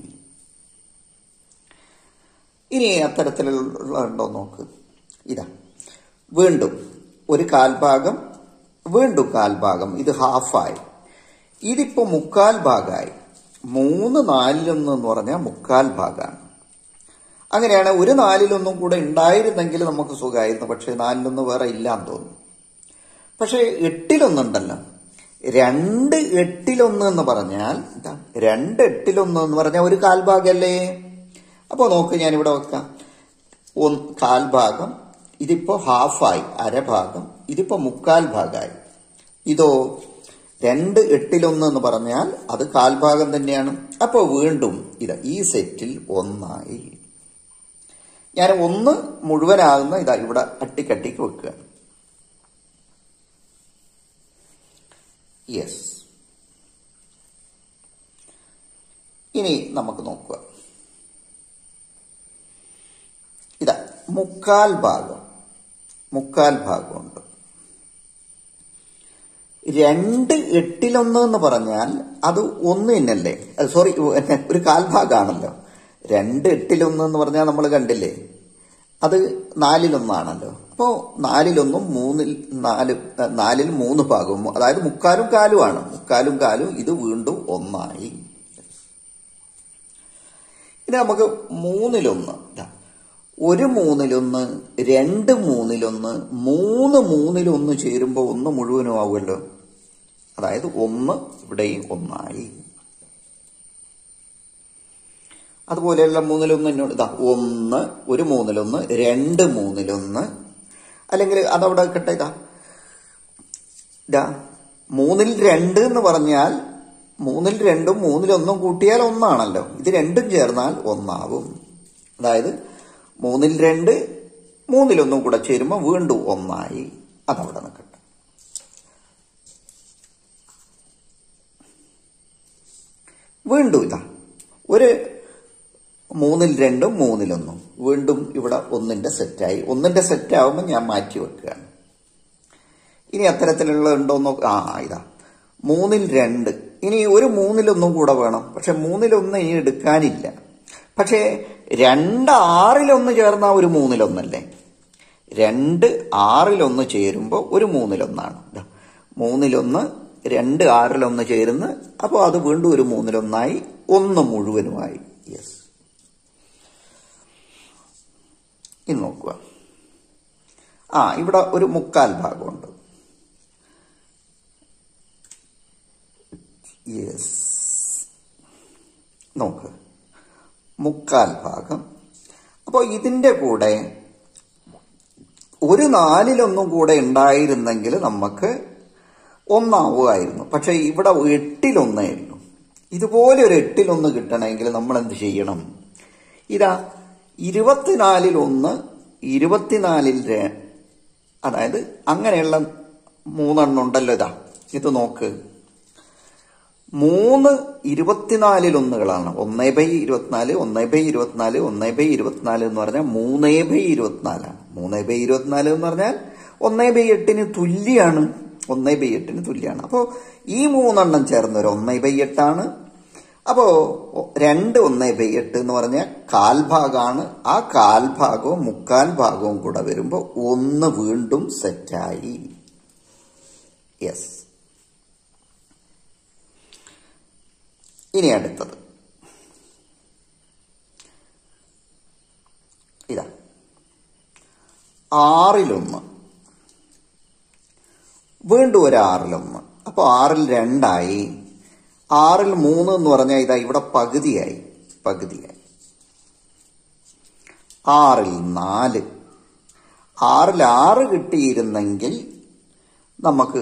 ഇനി അത്തരത്തിലുള്ള ഉണ്ടോ നോക്ക് ഇതാ വീണ്ടും ഒരു കാൽഭാഗം വീണ്ടും കാൽഭാഗം ഇത് ഹാഫായി ഇതിപ്പോ മുക്കാൽ ഭാഗമായി മൂന്ന് നാലിലൊന്ന് എന്ന് പറഞ്ഞാൽ മുക്കാൽ ഭാഗമാണ് അങ്ങനെയാണ് ഒരു നാലിലൊന്നും കൂടെ ഉണ്ടായിരുന്നെങ്കിൽ നമുക്ക് സുഖമായിരുന്നു പക്ഷെ നാലിലൊന്ന് വേറെ ഇല്ലാന്ന് തോന്നുന്നു പക്ഷെ എട്ടിലൊന്നുണ്ടല്ലോ രണ്ട് എട്ടിലൊന്ന് എന്ന് പറഞ്ഞാൽ എന്താ രണ്ട് എട്ടിലൊന്ന് എന്ന് പറഞ്ഞാൽ ഒരു കാൽഭാഗല്ലേ അപ്പോൾ നോക്ക് ഞാനിവിടെ വെക്കാം ഒന്ന് കാൽഭാഗം ഇതിപ്പോ ഹാഫായി അരഭാഗം ഇതിപ്പോ മുക്കാൽ ഭാഗമായി ഇതോ രണ്ട് എട്ടിലൊന്ന് എന്ന് പറഞ്ഞാൽ അത് കാൽഭാഗം തന്നെയാണ് അപ്പോൾ വീണ്ടും ഇതാ ഈ സെറ്റിൽ ഒന്നായി ഞാൻ ഒന്ന് മുഴുവനാകുന്ന ഇതാ ഇവിടെ അട്ടിക്കട്ടിക്ക് വെക്കുക യെസ് ഇനി നമുക്ക് നോക്കുക ഇതാ മുക്കാൽ ഭാഗം മുക്കാൽ ഭാഗമുണ്ട് രണ്ട് എട്ടിലൊന്ന് എന്ന് പറഞ്ഞാൽ അത് ഒന്ന് തന്നെയല്ലേ സോറി ഒരു കാൽഭാഗമാണല്ലോ രണ്ട് എട്ടിലൊന്ന് എന്ന് പറഞ്ഞാൽ നമ്മൾ കണ്ടില്ലേ അത് നാലിലൊന്നാണല്ലോ അപ്പോൾ നാലിലൊന്നും മൂന്നിൽ നാല് നാലിൽ മൂന്ന് ഭാഗവും അതായത് മുക്കാലും കാലുമാണ് മുക്കാലും കാലും ഇത് വീണ്ടും ഒന്നായി ഇനി നമുക്ക് മൂന്നിലൊന്ന് ഇതാ ഒരു മൂന്നിലൊന്ന് രണ്ട് മൂന്നിലൊന്ന് മൂന്ന് മൂന്നിലൊന്ന് ചേരുമ്പോൾ ഒന്ന് മുഴുവനും ആവുമല്ലോ അതായത് ഒന്ന് ഇവിടെയും ഒന്നായി അതുപോലെയുള്ള മൂന്നിലൊന്ന് എന്നോട് ഇതാ ഒന്ന് ഒരു മൂന്നിലൊന്ന് രണ്ട് മൂന്നിലൊന്ന് അല്ലെങ്കിൽ അതവിടെ കിട്ടെ ഇതാ ഇതാ മൂന്നിൽ രണ്ട് എന്ന് പറഞ്ഞാൽ മൂന്നിൽ രണ്ടും മൂന്നിലൊന്നും കൂട്ടിയാൽ ഒന്നാണല്ലോ ഇത് രണ്ടും ചേർന്നാൽ ഒന്നാവും അതായത് മൂന്നിൽ രണ്ട് മൂന്നിലൊന്നും കൂടെ ചേരുമ്പോൾ വീണ്ടും ഒന്നായി അതവിടെ നിൽക്കട്ടെ വീണ്ടും ഇതാ ഒരു മൂന്നിൽ രണ്ടും മൂന്നിലൊന്നും വീണ്ടും ഇവിടെ ഒന്നിന്റെ സെറ്റായി ഒന്നിന്റെ സെറ്റ് ആവുമ്പോൾ ഞാൻ മാറ്റി വെക്കുകയാണ് ഇനി അത്തരത്തിലുള്ള ഉണ്ടോ നോക്ക ആ ഇതാ മൂന്നിൽ രണ്ട് ഇനി ഒരു മൂന്നിലൊന്നും കൂടെ വേണം പക്ഷെ മൂന്നിലൊന്ന് ഇനി എടുക്കാനില്ല പക്ഷേ രണ്ട് ആറിലൊന്ന് ചേർന്ന ഒരു മൂന്നിലൊന്നല്ലേ രണ്ട് ആറിലൊന്ന് ചേരുമ്പോൾ ഒരു മൂന്നിലൊന്നാണ് ദാ, മൂന്നിലൊന്ന് രണ്ട് ആറിലൊന്ന് ചേരുന്ന അപ്പോൾ അത് വീണ്ടും ഒരു മൂന്നിലൊന്നായി ഒന്ന് മുഴുവനുമായി യെസ് ഇനി നോക്കുക ആ ഇവിടെ ഒരു മുക്കാൽ ഭാഗമുണ്ട് യെസ് നോക്ക് മുക്കാൽ ഭാഗം അപ്പോൾ ഇതിൻ്റെ കൂടെ ഒരു നാലിലൊന്നും കൂടെ ഉണ്ടായിരുന്നെങ്കിൽ നമുക്ക് ഒന്നാവുമായിരുന്നു പക്ഷെ ഇവിടെ എട്ടിലൊന്നായിരുന്നു ഇതുപോലെ ഒരു എട്ടിലൊന്ന് കിട്ടണമെങ്കിൽ നമ്മൾ എന്ത് ചെയ്യണം ഇതാ ഇരുപത്തിനാലിൽ ഒന്ന് ഇരുപത്തിനാലിൽ ര- അതായത് അങ്ങനെയുള്ള മൂന്നെണ്ണം ഉണ്ടല്ലോ ഇതാ ഇത് നോക്ക് മൂന്ന് ഇരുപത്തിനാലിൽ ഒന്നുകളാണ് ഒന്നേ ബൈ ഇരുപത്തിനാല് ഒന്നേ ബൈ ഇരുപത്തിനാല് ഒന്നേ ബൈ ഇരുപത്തിനാല് എന്ന് പറഞ്ഞാൽ മൂന്നേ ബൈ ഇരുപത്തിനാലാണ് മൂന്നേ ബൈ ഇരുപത്തിനാല് എന്ന് പറഞ്ഞാൽ ഒന്നേ ബൈ എട്ടിന് തുല്യാണ് ഒന്നേ ബൈ എട്ടിന് തുല്യാണ് അപ്പോൾ ഈ മൂന്നെണ്ണം ചേർന്ന ഒരു ഒന്നേ ബൈ എട്ടാണ് അപ്പോ രണ്ട് ഒന്നേ ബൈ എട്ട് എന്ന് പറഞ്ഞാൽ കാൽഭാഗമാണ് ആ കാൽഭാഗവും മുക്കാൽ ഭാഗവും കൂടെ വരുമ്പോൾ ഒന്ന് വീണ്ടും സെറ്റായി യെസ് ഇനി അടുത്തത് ഇതാ ആറിലൊന്ന് വീണ്ടും ഒരു ആറിലൊന്ന് അപ്പോൾ ആറിൽ രണ്ടായി ആറിൽ മൂന്ന് എന്ന് പറഞ്ഞാൽ ഇതാ ഇവിടെ പകുതിയായി പകുതിയായി ആറിൽ നാല് ആറിൽ ആറ് കിട്ടിയിരുന്നെങ്കിൽ നമുക്ക്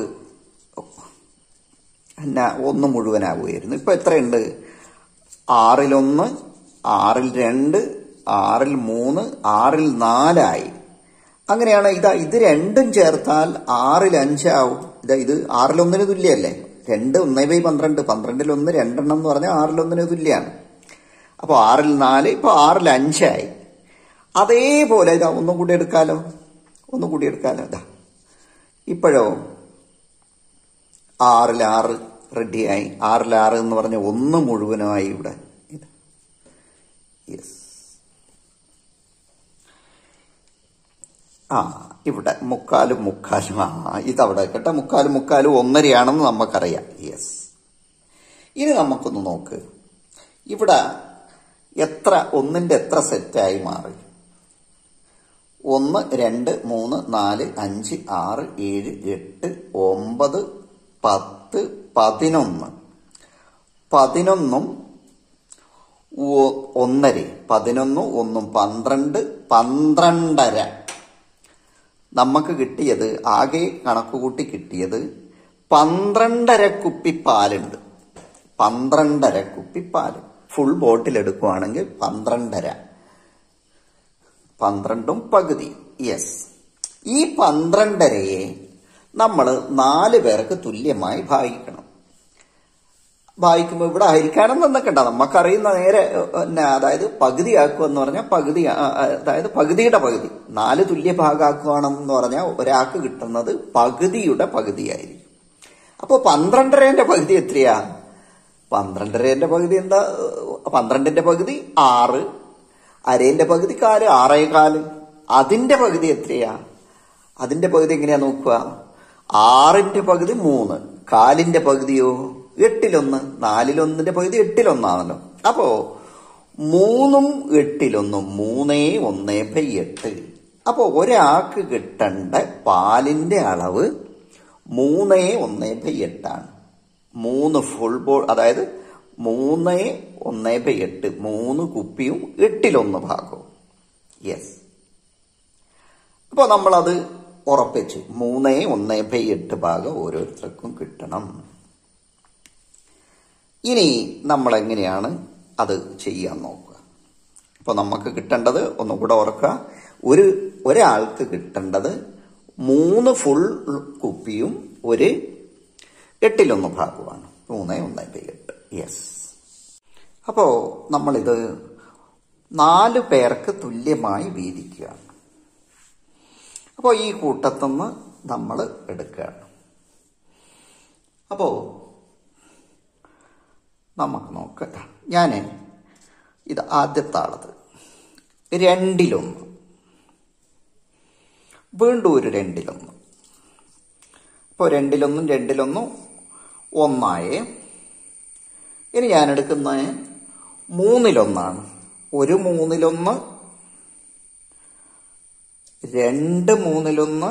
എന്നാ ഒന്ന് മുഴുവനാകുമായിരുന്നു ഇപ്പൊ എത്രയുണ്ട് ആറിലൊന്ന് ആറിൽ രണ്ട് ആറിൽ മൂന്ന് ആറിൽ നാലായി അങ്ങനെയാണ് ഇതാ ഇത് രണ്ടും ചേർത്താൽ ആറിൽ അഞ്ചാവും ഇതാ ഇത് ആറിലൊന്നിന് തുല്യമല്ലേ രണ്ട് ഒന്നേ ബൈ പന്ത്രണ്ട് പന്ത്രണ്ടിൽ ഒന്ന് രണ്ടെണ്ണം എന്ന് പറഞ്ഞാൽ ആറിലൊന്നിന് തുല്യമാണ് അപ്പോൾ ആറിൽ നാല് ഇപ്പോൾ ആറിൽ അഞ്ചായി അതേപോലെ ഇതാ ഒന്നും കൂടി എടുക്കാലോ ഒന്നും കൂടി എടുക്കാലോ ഇതാ ഇപ്പോഴോ ആറിൽ ആറ് റെഡിയായി ആറിൽ ആറ് എന്ന് പറഞ്ഞ ഒന്ന് മുഴുവനുമായി ഇവിടെ യെസ് ആ ഇവിടെ മുക്കാലും മുക്കാലും ആ ഇതവിടെ കേട്ടോ മുക്കാലും മുക്കാലും ഒന്നരയാണെന്ന് നമുക്കറിയാം യെസ് ഇനി നമുക്കൊന്ന് നോക്ക് ഇവിടെ എത്ര ഒന്നിന്റെ എത്ര സെറ്റായി മാറി ഒന്ന് രണ്ട് മൂന്ന് നാല് അഞ്ച് ആറ് ഏഴ് എട്ട് ഒമ്പത് പത്ത് പതിനൊന്ന് പതിനൊന്നും ഒ- ഒന്നര പതിനൊന്നും ഒന്നും പന്ത്രണ്ട് പന്ത്രണ്ടര നമുക്ക് കിട്ടിയത് ആകെ കണക്കുകൂട്ടി കിട്ടിയത് പന്ത്രണ്ടര കുപ്പി പാലുണ്ട് പന്ത്രണ്ടര കുപ്പി പാല് ഫുൾ ബോട്ടിൽ എടുക്കുവാണെങ്കിൽ പന്ത്രണ്ടര പന്ത്രണ്ടും പകുതി യെസ് ഈ പന്ത്രണ്ടരയെ നമ്മൾ നാല് പേർക്ക് തുല്യമായി ഭാഗിക്കണം ഭാഗിക്കുമ്പോൾ ഇവിടെ ഹരിക്കാനം നിന്നൊക്കെണ്ട നമുക്കറിയുന്ന നേരെ ഏഹ്, പിന്നെ അതായത് പകുതിയാക്കുക എന്ന് പറഞ്ഞാൽ പകുതി ആ, ആ, അതായത് പകുതിയുടെ പകുതി നാല് തുല്യ ഭാഗമാക്കുകയാണെന്ന് പറഞ്ഞാൽ ഒരാൾക്ക് കിട്ടുന്നത് പകുതിയുടെ പകുതിയായിരിക്കും അപ്പോൾ പന്ത്രണ്ടരേന്റെ പകുതി എത്രയാ പന്ത്രണ്ടരേന്റെ പകുതി എന്താ ഏഹ്, പന്ത്രണ്ടിന്റെ പകുതി ആറ് അരേന്റെ പകുതി കാല് ആറേ കാല് അതിന്റെ പകുതി എത്രയാ അതിന്റെ പകുതി എങ്ങനെയാ നോക്കുക ആറിന്റെ പകുതി മൂന്ന് കാലിന്റെ പകുതിയോ എട്ടിലൊന്ന് നാലിലൊന്നിന്റെ പകുതി എട്ടിലൊന്നാണല്ലോ അപ്പോ മൂന്നും എട്ടിലൊന്നും മൂന്നേ ഒന്നേ ബൈ എട്ട് അപ്പോ ഒരാൾക്ക് കിട്ടേണ്ട പാലിന്റെ അളവ് മൂന്നേ ഒന്നേ ബൈ എട്ടാണ് മൂന്ന് ഫുൾ ബോൾ അതായത് മൂന്ന് ഒന്ന് ബൈ എട്ട് മൂന്ന് കുപ്പിയും എട്ടിലൊന്ന് ഭാഗവും യെസ് അപ്പോൾ നമ്മളത് ഉറപ്പിച്ചു മൂന്ന് ഒന്ന് ബൈ എട്ട് ഭാഗം ഓരോരുത്തർക്കും കിട്ടണം ഇനി നമ്മൾ എങ്ങനെയാണ് അത് ചെയ്യാൻ നോക്കുക അപ്പോൾ നമുക്ക് കിട്ടേണ്ടത് ഒന്നും കൂടെ ഓർക്കുക ഒരു ഒരാൾക്ക് കിട്ടേണ്ടത് മൂന്ന് ഫുൾ കുപ്പിയും ഒരു എട്ടിലൊന്ന് ഭാഗമാണ് മൂന്ന് ഒന്ന് ബൈ എട്ട് യെസ് അപ്പോൾ നമ്മളിത് നാല് പേർക്ക് തുല്യമായി വീതിക്കുകയാണ് അപ്പോൾ ഈ കൂട്ടത്തുനിന്ന് നമ്മൾ എടുക്കുകയാണ് അപ്പോൾ നമുക്ക് നോക്കാം ഞാൻ ഇത് ആദ്യത്തെ ആളത് രണ്ടിലൊന്ന് വീണ്ടും ഒരു രണ്ടിലൊന്ന് ഇപ്പോൾ രണ്ടിലൊന്നും രണ്ടിലൊന്നും ഒന്നായേ ഇനി ഞാൻ എടുക്കുന്ന മൂന്നിലൊന്നാണ് ഒരു മൂന്നിലൊന്ന് രണ്ട് മൂന്നിലൊന്ന്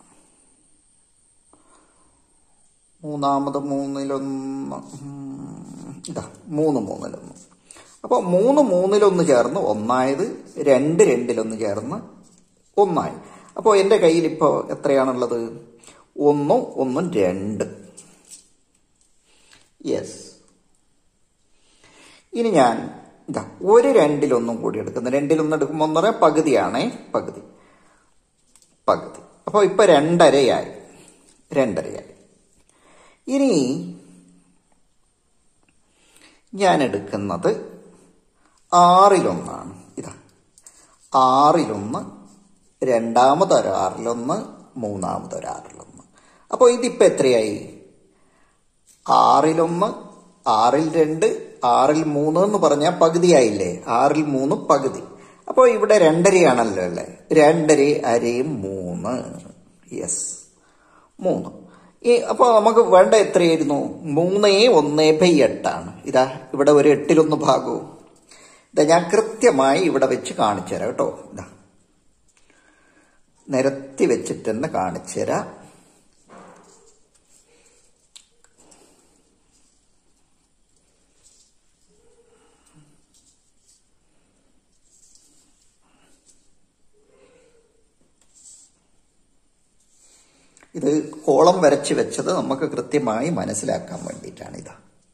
മൂന്നാമത് മൂന്നിലൊന്ന് ഉം, ഇതാ മൂന്ന് മൂന്നിലൊന്ന് അപ്പോൾ മൂന്ന് മൂന്നിലൊന്ന് ചേർന്ന് ഒന്നായത് രണ്ട് രണ്ടിലൊന്ന് ചേർന്ന് ഒന്നായി അപ്പോൾ എൻ്റെ കയ്യിൽ ഇപ്പോൾ എത്രയാണുള്ളത് ഒന്നും ഒന്നും രണ്ട് യെസ് ഇനി ഞാൻ ഇതാ ഒരു രണ്ടിലൊന്നും കൂടി എടുക്കുന്നു രണ്ടിലൊന്നും എടുക്കുമ്പോൾ എന്ന് പറയാം പകുതിയാണേ പകുതി പകുതി അപ്പോൾ ഇപ്പൊ രണ്ടരയായി രണ്ടരയായി ഇനി ഞാൻ എടുക്കുന്നത് ആറിലൊന്നാണ് ഇതാ ആറിലൊന്ന് രണ്ടാമതൊരാറിലൊന്ന് മൂന്നാമതൊരാറിലൊന്ന് അപ്പോൾ ഇതിപ്പോൾ എത്രയായി ആറിലൊന്ന് ആറിൽ രണ്ട് ആറിൽ മൂന്ന് എന്ന് പറഞ്ഞാൽ പകുതിയായില്ലേ ആറിൽ മൂന്ന് പകുതി അപ്പോൾ ഇവിടെ രണ്ടരയാണല്ലോ അല്ലേ രണ്ടര അരയും മൂന്ന് യെസ് മൂന്ന് ഈ അപ്പോൾ നമുക്ക് വേണ്ട എത്രയായിരുന്നു മൂന്നേ ഒന്നേ ബൈ എട്ടാണ് ഇതാ ഇവിടെ ഒരു എട്ടിലൊന്ന് ഭാഗവും ഇതാ ഞാൻ കൃത്യമായി ഇവിടെ വെച്ച് കാണിച്ചു തരാം കേട്ടോ ഇതാ നിരത്തി വെച്ചിട്ട് തന്നെ കാണിച്ചു തരാം ഇത് കോളം വരച്ച് വെച്ചത് നമുക്ക് കൃത്യമായി മനസ്സിലാക്കാൻ വേണ്ടിയിട്ടാണ് ഇതാ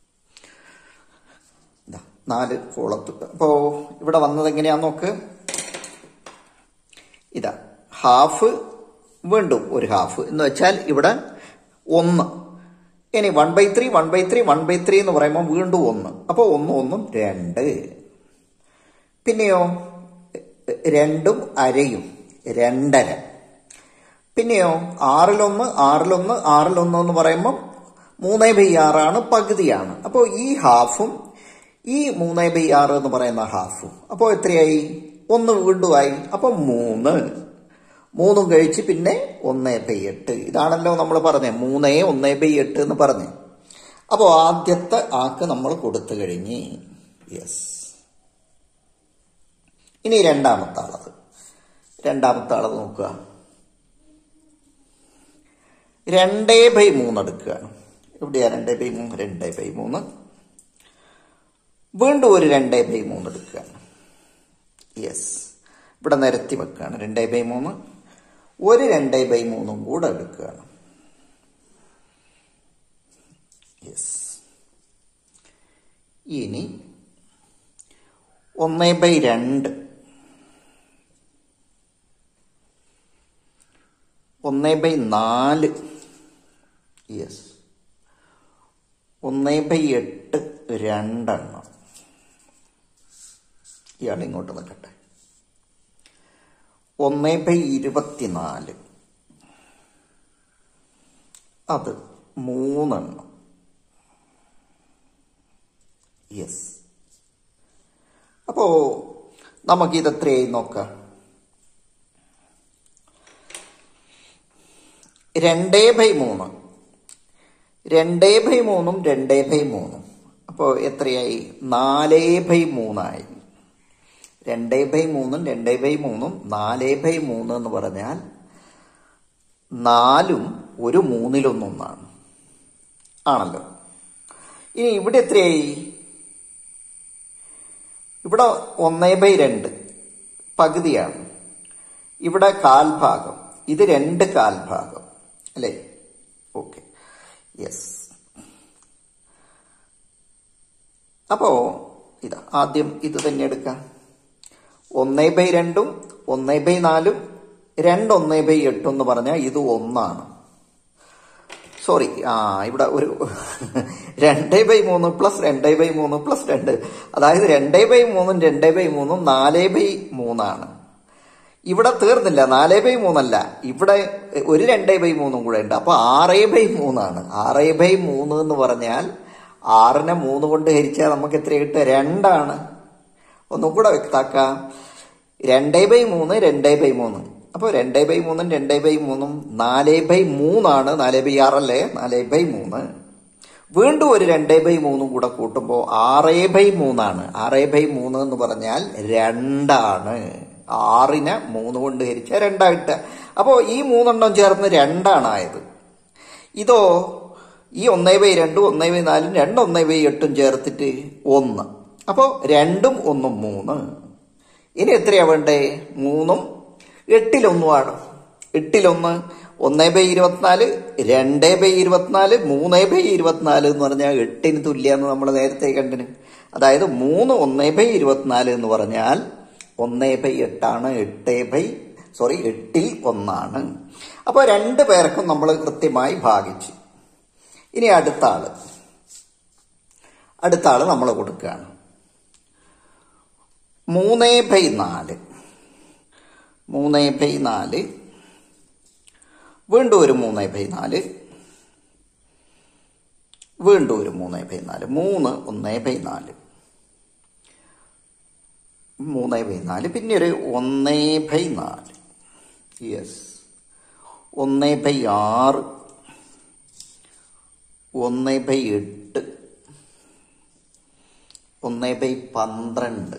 ഇതാ നാല് കോളത്ത് അപ്പോൾ ഇവിടെ വന്നത് എങ്ങനെയാന്ന് നോക്ക് ഇതാ ഹാഫ് വീണ്ടും ഒരു ഹാഫ് എന്ന് വെച്ചാൽ ഇവിടെ ഒന്ന് ഇനി one by three one by three one by three എന്ന് പറയുമ്പോൾ വീണ്ടും ഒന്ന് അപ്പോൾ ഒന്ന് ഒന്നും രണ്ട് പിന്നെയോ രണ്ടും അരയും രണ്ടര പിന്നെയോ ആറിലൊന്ന് ആറിലൊന്ന് ആറിലൊന്ന് എന്ന് പറയുമ്പോൾ മൂന്ന് ബൈ ആറാണ് പകുതിയാണ് അപ്പോൾ ഈ ഹാഫും ഈ മൂന്ന് ബൈ ആറ് എന്ന് പറയുന്ന ഹാഫും അപ്പോൾ എത്രയായി ഒന്ന് വീണ്ടും ആയി അപ്പോൾ മൂന്ന് മൂന്നും കഴിച്ച് പിന്നെ ഒന്ന് ബൈ എട്ട് ഇതാണല്ലോ നമ്മൾ പറഞ്ഞത് മൂന്നേ ഒന്ന് ബൈ എട്ട് എന്ന് പറഞ്ഞ് അപ്പോൾ ആദ്യത്തെ ആക്ക് നമ്മൾ കൊടുത്തു കഴിഞ്ഞ് യെസ് ഇനി രണ്ടാമത്തെ ആളത് രണ്ടാമത്തെ ആളത് നോക്കുക രണ്ടേ ബൈ മൂന്ന് എടുക്കുകയാണ് എവിടെയാ രണ്ടേ ബൈ മൂന്ന് രണ്ടേ ബൈ മൂന്ന് വീണ്ടും ഒരു രണ്ടേ ബൈ മൂന്ന് എടുക്കുകയാണ് യെസ് ഇവിടെ നിരത്തി വെക്കുകയാണ് രണ്ടേ ബൈ മൂന്ന് ഒരു രണ്ടേ ബൈ മൂന്നും കൂടെ എടുക്കുകയാണ് യെസ് ഇനി ഒന്ന് ബൈ രണ്ട് ഒന്ന് ബൈ നാല് യെസ് ഒന്ന് ബൈ എട്ട് രണ്ടെണ്ണം ഇയാൾ ഇങ്ങോട്ട് നിൽക്കട്ടെ ഒന്ന് ബൈ ഇരുപത്തിനാല് അത് മൂന്നെണ്ണം യെസ് അപ്പോ നമുക്കിത് എത്രയായി നോക്കാം രണ്ടേ ബൈ മൂന്ന് രണ്ടേ ബൈ മൂന്നും രണ്ടേ ബൈ മൂന്നും അപ്പോൾ എത്രയായി നാലേ ബൈ മൂന്നായി രണ്ടേ ബൈ മൂന്നും രണ്ടേ ബൈ മൂന്നും നാലേ ബൈ മൂന്ന് എന്ന് പറഞ്ഞാൽ നാലും ഒരു മൂന്നിലൊന്നൊന്നാണ് ആണല്ലോ ഇനി ഇവിടെ എത്രയായി ഇവിടെ ഒന്നേ ബൈ രണ്ട് പകുതിയാണ് ഇവിടെ കാൽഭാഗം ഇത് രണ്ട് കാൽഭാഗം അല്ലേ ഓക്കെ യെസ് അപ്പോ ഇതാ ആദ്യം ഇത് തന്നെ എടുക്കാം ഒന്നേ ബൈ രണ്ടും ഒന്നേ ബൈ നാലും രണ്ട് ഒന്നേ ബൈ എട്ടും എന്ന് പറഞ്ഞാൽ ഇത് ഒന്നാണ് സോറി ആ ഇവിടെ ഒരു രണ്ടേ ബൈ മൂന്ന് പ്ലസ് രണ്ടേ ബൈ മൂന്ന് പ്ലസ് രണ്ട് അതായത് രണ്ടേ ബൈ മൂന്നും രണ്ടേ ബൈ മൂന്നും നാലേ ബൈ മൂന്നാണ് ഇവിടെ തീർന്നില്ല നാലേ ബൈ മൂന്നല്ല ഇവിടെ ഒരു രണ്ടേ ബൈ മൂന്നും കൂടെ ഉണ്ട് അപ്പൊ ആറേ ബൈ മൂന്നാണ് ആറേ ബൈ മൂന്ന് എന്ന് പറഞ്ഞാൽ ആറിനെ മൂന്ന് കൊണ്ട് ഹരിച്ചാൽ നമുക്ക് എത്ര കിട്ടുക രണ്ടാണ് ഒന്നും കൂടെ വ്യക്താക്കാം രണ്ടേ ബൈ മൂന്ന് രണ്ടേ ബൈ മൂന്ന് അപ്പോൾ രണ്ടേ ബൈ മൂന്നും രണ്ടേ ബൈ മൂന്നും നാലേ ബൈ മൂന്നാണ് നാലേ ബൈ ആറല്ലേ നാലേ ബൈ മൂന്ന് വീണ്ടും ഒരു രണ്ടേ ബൈ മൂന്നും കൂടെ കൂട്ടുമ്പോൾ ആറേ ബൈ മൂന്നാണ് ആറേ ബൈ മൂന്ന് എന്ന് പറഞ്ഞാൽ രണ്ടാണ് ആറിനെ മൂന്ന് കൊണ്ട് ഹരിച്ച രണ്ടായിട്ട് അപ്പോൾ ഈ മൂന്നെണ്ണം ചേർന്ന് രണ്ടാണ് ആയത് ഇതോ ഈ ഒന്നേ ബൈ രണ്ടും ഒന്നേ ബൈ നാലും രണ്ട് ഒന്നേ ബൈ എട്ടും ചേർത്തിട്ട് ഒന്ന് അപ്പോൾ രണ്ടും ഒന്നും മൂന്ന് ഇനി എത്രയാ വേണ്ടേ മൂന്നും എട്ടിലൊന്നുമാണ് എട്ടിലൊന്ന് ഒന്നേ ബൈ ഇരുപത്തിനാല് രണ്ടേ ബൈ ഇരുപത്തിനാല് മൂന്നേ ബൈ ഇരുപത്തിനാല് എന്ന് പറഞ്ഞാൽ എട്ടിന് തുല്യാന്ന് നമ്മൾ നേരത്തെ കണ്ടിന് അതായത് മൂന്ന് ഒന്നേ ബൈ ഇരുപത്തിനാല് എന്ന് പറഞ്ഞാൽ ഒന്നേ ബൈ എട്ടാണ് എട്ടേ ബൈ സോറി എട്ടിൽ ഒന്നാണ് അപ്പോൾ രണ്ട് പേർക്കും നമ്മൾ കൃത്യമായി ഭാഗിച്ചു ഇനി അടുത്ത ആള് അടുത്ത ആള് നമ്മൾ കൊടുക്കുകയാണ് മൂന്നേ ബൈ നാല് മൂന്ന് ബൈ നാല് വീണ്ടും ഒരു മൂന്ന് ബൈ നാല് വീണ്ടും ഒരു മൂന്ന് ബൈ നാല് മൂന്ന് ഒന്ന് ബൈ നാല് മൂന്ന് ബൈ നാല് പിന്നെ ഒരു ഒന്ന് ബൈ നാല് യെസ് ഒന്ന് ബൈ ആറ് ഒന്ന് ബൈ എട്ട് ഒന്ന് ബൈ പന്ത്രണ്ട്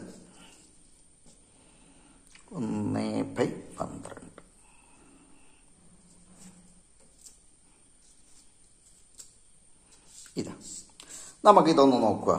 ഒന്ന് ബൈ പന്ത്രണ്ട് ഇതാ നമുക്കിതൊന്ന് നോക്കുക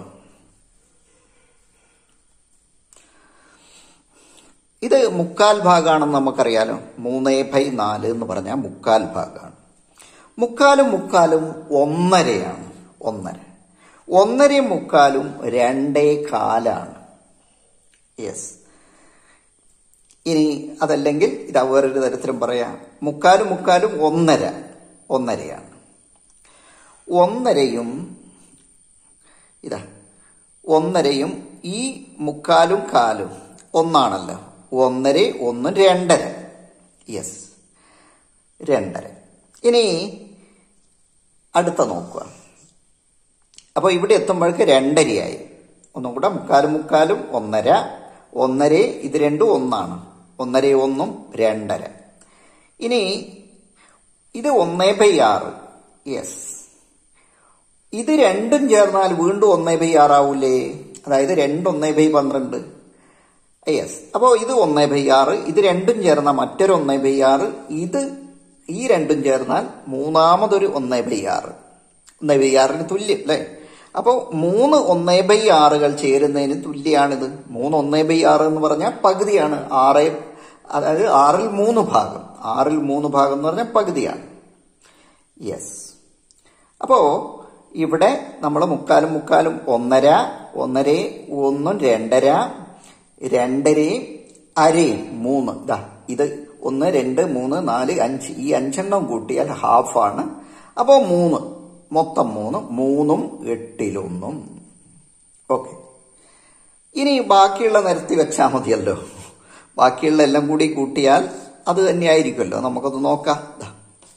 ഇത് മുക്കാൽ ഭാഗമാണെന്ന് നമുക്കറിയാലോ മൂന്നേ ബൈ നാല് എന്ന് പറഞ്ഞാൽ മുക്കാൽ ഭാഗമാണ് മുക്കാലും മുക്കാലും ഒന്നരയാണ് ഒന്നര ഒന്നരയും മുക്കാലും രണ്ടേ കാലാണ് യെസ് ഇനി അതല്ലെങ്കിൽ ഇതാ വേറൊരു തരത്തിലും പറയാം മുക്കാലും മുക്കാലും ഒന്നര ഒന്നരയാണ് ഒന്നരയും ഇതാ ഒന്നരയും ഈ മുക്കാലും കാലും ഒന്നാണല്ലോ ഒന്നര ഒന്ന് രണ്ടര യെസ് രണ്ടര ഇനി അടുത്ത നോക്കുക അപ്പോൾ ഇവിടെ എത്തുമ്പോഴേക്ക് രണ്ടരയായി ഒന്നും കൂടെ മുക്കാലും മുക്കാലും ഒന്നര ഒന്നര ഇത് രണ്ടും ഒന്നാണ് ഒന്നര ഒന്നും രണ്ടര ഇനി ഇത് ഒന്നേ ബൈ ആറ് യെസ് ഇത് രണ്ടും ചേർന്നാൽ വീണ്ടും ഒന്നേ ബൈ ആറാവൂലേ അതായത് രണ്ട് ഒന്നേ ബൈ പന്ത്രണ്ട് യെസ് അപ്പോൾ ഇത് ഒന്നേ ബൈ ആറ് ഇത് രണ്ടും ചേർന്ന മറ്റൊരു ഒന്നേ ബൈ ആറ് ഇത് ഈ രണ്ടും ചേർന്നാൽ മൂന്നാമതൊരു ഒന്നേ ബൈ ആറ് ഒന്നേ ബൈ ആറിന് തുല്യം അല്ലേ അപ്പോൾ മൂന്ന് ഒന്നേ ബൈ ആറുകൾ ചേരുന്നതിന് തുല്യാണിത് മൂന്ന് ഒന്നേ ബൈ ആറ് എന്ന് പറഞ്ഞാൽ പകുതിയാണ് ആറ് അതായത് ആറിൽ മൂന്ന് ഭാഗം ആറിൽ മൂന്ന് ഭാഗം എന്ന് പറഞ്ഞാൽ പകുതിയാണ് യെസ് അപ്പോ ഇവിടെ നമ്മൾ മുക്കാലും മുക്കാലും ഒന്നര ഒന്നര ഒന്നും രണ്ടര രണ്ടരയും അരയും മൂന്ന് ഇതാ ഇത് ഒന്ന് രണ്ട് മൂന്ന് നാല് അഞ്ച് ഈ അഞ്ചെണ്ണം കൂട്ടിയാൽ ഹാഫാണ് അപ്പോൾ മൂന്ന് മൊത്തം മൂന്ന് മൂന്നും എട്ടിലൊന്നും ഓക്കെ ഇനി ബാക്കിയുള്ള നിരത്തി വെച്ചാൽ മതിയല്ലോ ബാക്കിയുള്ള എല്ലാം കൂടി കൂട്ടിയാൽ അത് തന്നെയായിരിക്കുമല്ലോ നമുക്കത് നോക്കാം ദാ.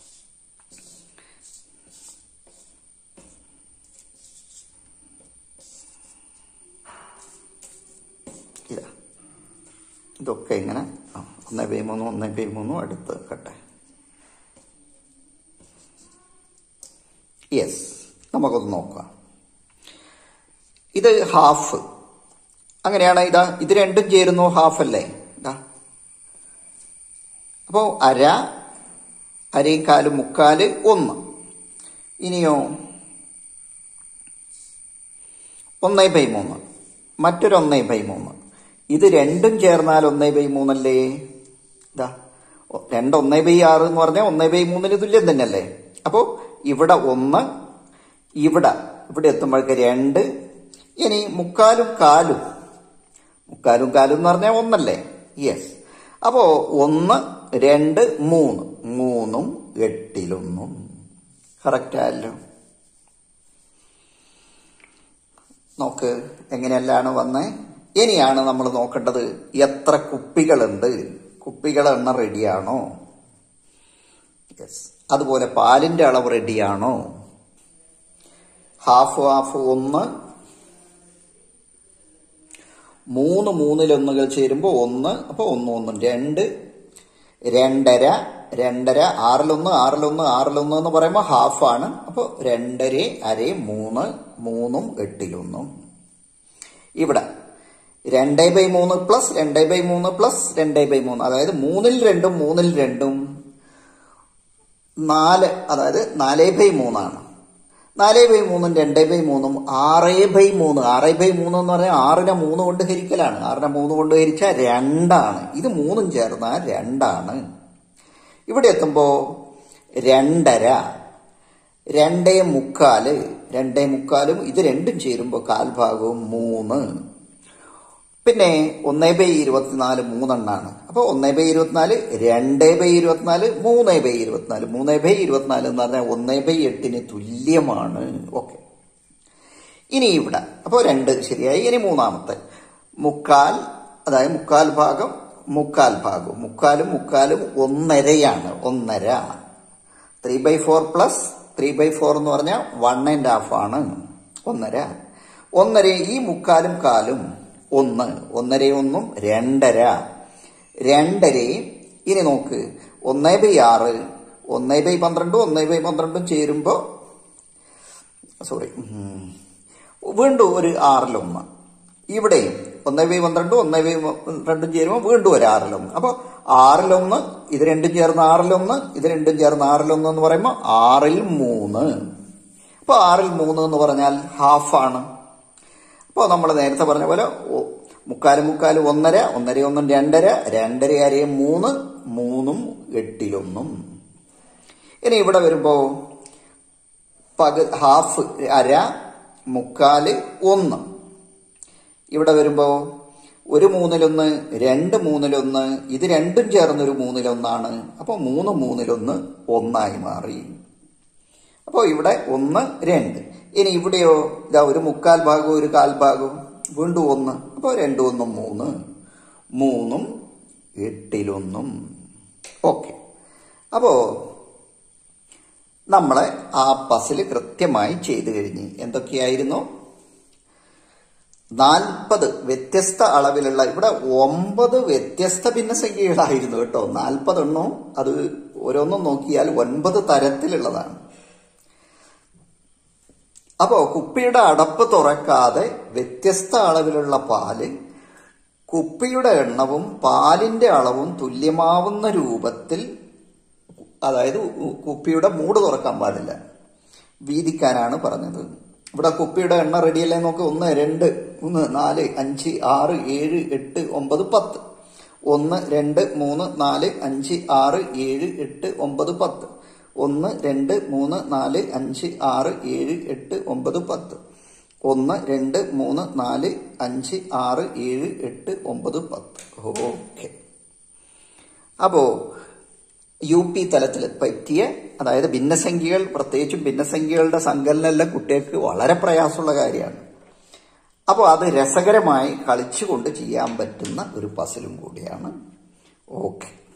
ഇതാ ഇതൊക്കെ ഇങ്ങനെ ആ, ഒന്ന് ബൈ മൂന്നും ഒന്ന് ബൈ മൂന്നും അടുത്ത് വെക്കട്ടെ യെസ് നമുക്കൊന്ന് നോക്കാം ഇത് ഹാഫ് അങ്ങനെയാണ് ഇതാ ഇത് രണ്ടും ചേരുന്നു ഹാഫ് അല്ലേ ഇതാ അപ്പോൾ അര അരയും കാലും മുക്കാല് ഒന്ന് ഇനിയോ ഒന്നേ ബൈ മൂന്ന് മറ്റൊരു ഒന്നേ ബൈ മൂന്ന് ഇത് രണ്ടും ചേർന്നാൽ ഒന്നേ ബൈ മൂന്നല്ലേ ഇതാ ഒ- രണ്ട് ഒന്നേ ബൈ ആറ് എന്ന് പറഞ്ഞാൽ ഒന്നേ ബൈ മൂന്നിന് തുല്യം തന്നെയല്ലേ അപ്പോൾ ഇവിടെ ഒന്ന് ഇവിടെ ഇവിടെ എത്തുമ്പോഴേക്ക് രണ്ട് ഇനി മുക്കാലും കാലും മുക്കാലും കാലും എന്ന് പറഞ്ഞാൽ ഒന്നല്ലേ യെസ് അപ്പോ ഒന്ന് രണ്ട് മൂന്ന് മൂന്നും എട്ടിലൊന്നും കറക്റ്റ് ആയല്ലോ നോക്ക് എങ്ങനെയല്ലാണ് വന്നേ ഇനിയാണ് നമ്മൾ നോക്കേണ്ടത് എത്ര കുപ്പികളുണ്ട് കുപ്പികളുടെ എണ്ണം റെഡിയാണോ യെസ് അതുപോലെ പാലിന്റെ അളവ് റെഡിയാണോ ഹാഫ് ഹാഫ് ഒന്ന് മൂന്ന് മൂന്നിലൊന്നുകൾ ചേരുമ്പോൾ ഒന്ന് അപ്പോൾ ഒന്ന് ഒന്നും രണ്ട് രണ്ടര രണ്ടര ആറിലൊന്ന് ആറിലൊന്ന് ആറിലൊന്ന് എന്ന് പറയുമ്പോൾ ഹാഫാണ് അപ്പോൾ രണ്ടര അര മൂന്ന് മൂന്നും എട്ടിലൊന്നും ഇവിടെ രണ്ട് ബൈ മൂന്ന് പ്ലസ് രണ്ട് ബൈ മൂന്ന് പ്ലസ് രണ്ട് ബൈ മൂന്ന് അതായത് മൂന്നിൽ രണ്ടും മൂന്നിൽ രണ്ടും നാല് അതായത് നാല് ബൈ മൂന്നാണ് നാല് ബൈ മൂന്നും രണ്ട് ബൈ മൂന്നും ആറ് ബൈ മൂന്ന് ആറ് ബൈ മൂന്ന് എന്ന് പറഞ്ഞാൽ ആറിനെ മൂന്ന് കൊണ്ട് ഹരിക്കലാണ് ആറിനെ മൂന്ന് കൊണ്ട് ഹരിച്ചാൽ രണ്ടാണ് ഇത് മൂന്നും ചേർന്നാൽ രണ്ടാണ് ഇവിടെ എത്തുമ്പോൾ രണ്ടര രണ്ടേ മുക്കാല് രണ്ടേ മുക്കാലും ഇത് രണ്ടും ചേരുമ്പോൾ കാൽഭാഗവും മൂന്ന് പിന്നെ ഒന്നേ ബൈ ഇരുപത്തിനാല് മൂന്നെണ്ണാണ് അപ്പോൾ ഒന്നേ ബൈ ഇരുപത്തിനാല് രണ്ടേ ബൈ ഇരുപത്തിനാല് മൂന്നേ ബൈ ഇരുപത്തിനാല് മൂന്നേ ബൈ ഇരുപത്തിനാല് എന്ന് പറഞ്ഞാൽ ഒന്നേ ബൈ എട്ടിന് തുല്യമാണ് ഓക്കെ ഇനി ഇവിടെ അപ്പോൾ രണ്ട് ശരിയായി ഇനി മൂന്നാമത്തെ മുക്കാൽ അതായത് മുക്കാൽ ഭാഗം മുക്കാൽ ഭാഗം മുക്കാലും മുക്കാലും ഒന്നരയാണ് ഒന്നര three by four plus three by four എന്ന് പറഞ്ഞാൽ വൺ ആൻഡ് ഹാഫ് ആണ് ഒന്നര ഒന്നര ഈ മുക്കാലും കാലും ഒന്ന് ഒന്നര ഒന്നും രണ്ടര രണ്ടരയും ഇനി നോക്ക് ഒന്നേ ബൈ ആറ് ഒന്നേ ബൈ പന്ത്രണ്ടും ഒന്നേ ബൈ പന്ത്രണ്ടും ചേരുമ്പോൾ സോറി വീണ്ടും ഒരു ആറിലൊന്ന് ഇവിടെയും ഒന്നേ ബൈ പന്ത്രണ്ടും ഒന്നേ ബൈ രണ്ടും ചേരുമ്പോൾ വീണ്ടും ഒരു ആറിലൊന്ന് അപ്പോൾ ആറിലൊന്ന് ഇത് രണ്ടും ചേർന്ന് ആറിലൊന്ന് ഇത് രണ്ടും ചേർന്ന് ആറിലൊന്ന് എന്ന് പറയുമ്പോൾ ആറിൽ മൂന്ന് അപ്പോൾ ആറിൽ മൂന്ന് എന്ന് പറഞ്ഞാൽ ഹാഫാണ് അപ്പോൾ നമ്മൾ നേരത്തെ പറഞ്ഞ പോലെ ഒ- മുക്കാലും മുക്കാലും ഒന്നര ഒന്നര ഒന്നും രണ്ടര രണ്ടര അരയും മൂന്ന് മൂന്നും എട്ടിലൊന്നും ഇനി ഇവിടെ വരുമ്പോൾ പക ഹാഫ് അര മുക്കാല് ഒന്ന് ഇവിടെ വരുമ്പോൾ ഒരു മൂന്നിലൊന്ന് രണ്ട് മൂന്നിലൊന്ന് ഇത് രണ്ടും ചേർന്നൊരു മൂന്നിലൊന്നാണ് അപ്പോൾ മൂന്ന് മൂന്നിലൊന്ന് ഒന്നായി മാറി അപ്പോൾ ഇവിടെ ഒന്ന് രണ്ട് ഇനി ഇവിടെയോ ഇതാ ഒരു മുക്കാൽ ഭാഗവും ഒരു കാൽ ഭാഗവും വീണ്ടും ഒന്ന് അപ്പോൾ രണ്ടും ഒന്നും മൂന്ന് മൂന്നും എട്ടിലൊന്നും ഓക്കെ അപ്പോ നമ്മളെ ആ പസിൽ കൃത്യമായി ചെയ്തു കഴിഞ്ഞ് എന്തൊക്കെയായിരുന്നു നാൽപ്പത് വ്യത്യസ്ത അളവിലുള്ള ഇവിടെ ഒമ്പത് വ്യത്യസ്ത ഭിന്നസംഖ്യകളായിരുന്നു കേട്ടോ നാൽപ്പതെണ്ണവും അത് ഓരോന്നും നോക്കിയാൽ ഒൻപത് തരത്തിലുള്ളതാണ് അപ്പോ കുപ്പിയുടെ അടപ്പ് തുറക്കാതെ വ്യത്യസ്ത അളവിലുള്ള പാല് കുപ്പിയുടെ എണ്ണവും പാലിന്റെ അളവും തുല്യമാവുന്ന രൂപത്തിൽ അതായത് കുപ്പിയുടെ മൂട് തുറക്കാൻ പാടില്ല വീതിക്കാനാണ് പറഞ്ഞത് ഇവിടെ കുപ്പിയുടെ എണ്ണ റെഡിയല്ലേ നോക്ക് ഒന്ന് രണ്ട് മൂന്ന് നാല് അഞ്ച് ആറ് ഏഴ് എട്ട് ഒമ്പത് പത്ത് ഒന്ന് രണ്ട് മൂന്ന് നാല് അഞ്ച് ആറ് ഏഴ് എട്ട് ഒമ്പത് പത്ത് ഒന്ന് രണ്ട് മൂന്ന് നാല് അഞ്ച് ആറ് ഏഴ് എട്ട് ഒമ്പത് പത്ത് ഒന്ന് രണ്ട് മൂന്ന് നാല് അഞ്ച് ആറ് ഏഴ് എട്ട് ഒമ്പത് പത്ത് ഓക്കെ അപ്പോ യു പി തലത്തിൽ പറ്റിയ അതായത് ഭിന്നസംഖ്യകൾ പ്രത്യേകിച്ചും ഭിന്നസംഖ്യകളുടെ സങ്കലനെല്ലാം കുട്ടികൾക്ക് വളരെ പ്രയാസമുള്ള കാര്യമാണ് അപ്പോൾ അത് രസകരമായി കളിച്ചുകൊണ്ട് ചെയ്യാൻ പറ്റുന്ന ഒരു പസിലും കൂടിയാണ് ഓക്കെ